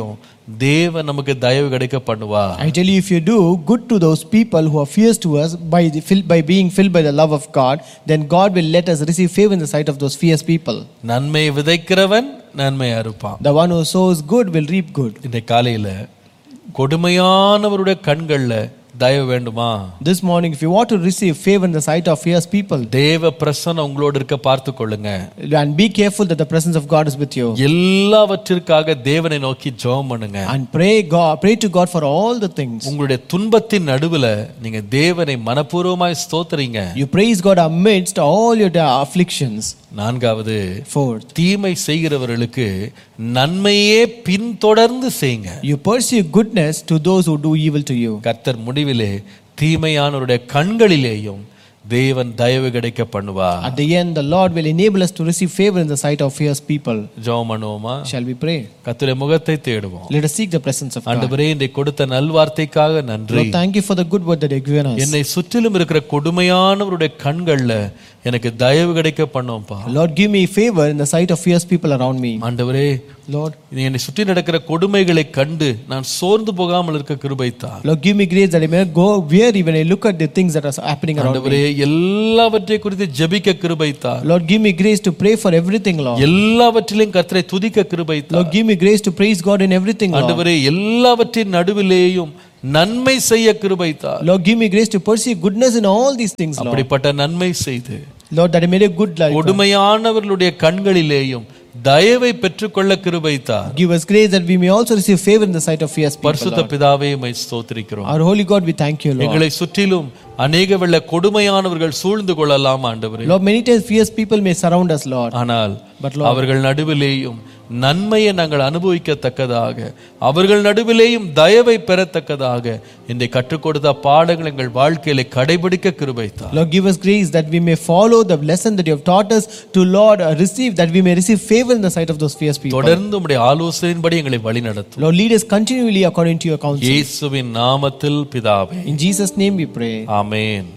தேவன் நமக்கு தயவு கிடைக்க பண்ணுவா I tell you, if you do good to those people who are fierce to us by, the, fill- by being filled by the love of God, then God will let us receive favor in the sight of those fierce people. நன்மை விதைக்கிறவன் நன்மை அறுப்பான் The one who sows good will reap good. இந்த காலையில கொடுமையானவருடைய கண்கள்ல தயவு வேண்டுமா This morning, if you want to receive favor in the sight of fierce people, தேவ பிரசன்னம் உங்களோட இருக்க பார்த்து கொள்ளுங்க and be careful that the presence of God is with you. எல்லாவற்றிற்காக தேவனை நோக்கி ஜெபம் பண்ணுங்க And pray God, pray to God for all the things. உங்களுடைய துன்பத்தின் நடுவுல நீங்க தேவனை மனப்பூர்வமாய் ஸ்தோத்திரீங்க You praise God amidst all your da- afflictions. நான்காவது Fourth, தீமை செய்கிறவர்களுக்கு நன்மையே பின்தொடர்ந்து செய்யுங்க you pursue goodness to those who do evil to you. கர்த்தர் முடிவிலே தீமையானவருடைய கண்களிலேயும் தேவன் தயவு கிடைக்க பண்ணுவா At the end, the Lord will enable us to receive favor in the sight of fierce people. ஜெபம் பண்ணுவோமா Shall we pray? கர்த்தருடைய முகத்தை தேடுவோம் Let us seek the presence of God. ஆண்டவரே இன்றைக்கு கொடுத்த நல்வார்த்தைக்காக நன்றி Lord, thank you for the good word that you have given us. என்னை சுற்றிலும் இருக்கிற கொடுமையானவருடைய கண்கள்ல எனக்கு தயவு கிடைக்க பண்ணோம்ப்பா Lord, give me favor in the sight of fierce people around me. ஆண்டவரே Lord, நீ என்னை சுற்றி நடக்கிற கொடுமைகளை கண்டு நான் சோர்ந்து போகாமல் இருக்க கிருபைத்தார் Lord, give me grace that I may not go weary when I look at the things that are happening around me. ஆண்டவரே எல்லாவற்றை குறித்து ஜெபிக்க கிருபைத்தார் Lord, give me grace to pray for everything, Lord. எல்லாவற்றிலும் கர்த்தரை துதிக்க கிருபைத்தார் Lord, give me grace to praise God in everything, Lord. ஆண்டவரே எல்லாவற்றின் நடுவிலேயும் நன்மை செய்ய கிருபைத்தார் Lord, give me grace to pursue goodness in all these things, Lord. அப்படிப்பட்ட நன்மை செய்து Lord, that I may live good life. கொடுமையானவர்களுடைய கண்களிலேயும் தயவை பெற்றுக்கொள்ள கிருபைத்தார் Give us grace that we may also receive favor in the sight of fierce people. பரிசுத்த பிதாவே my ஸ்தோத்திரிக்கிறோம் Our holy God, we thank you, Lord. எங்களை சுற்றிலும் அநேக வெள்ள கொடுமையானவர்கள் சூழ்ந்து கொள்ளலாம் ஆண்டவரே Lord, many times fierce people may surround us, Lord. ஆனால் But அவர்கள் நடுவிலேயும் நன்மையை நாங்கள் அனுபவிக்கத்தக்கதாக அவர்கள் நடுவிலேயும் தயவை பெறத்தக்கதாக இன்றை கற்றுக் கொடுத்த பாடங்கள் எங்கள் வாழ்க்கையில கடைபிடிக்க கிருபைத்தார் Lord, give us grace that we may follow the lesson that you have taught us to, Lord, uh, receive, that we may receive favor in the sight of those fierce people. தொடர்ந்து உடைய ஆலோசனையின்படி எங்களை வழிநடத்தும் Lord, lead us continually according to your counsel. இயேசுவின் நாமத்தில் பிதாவே In Jesus' name we pray. Amen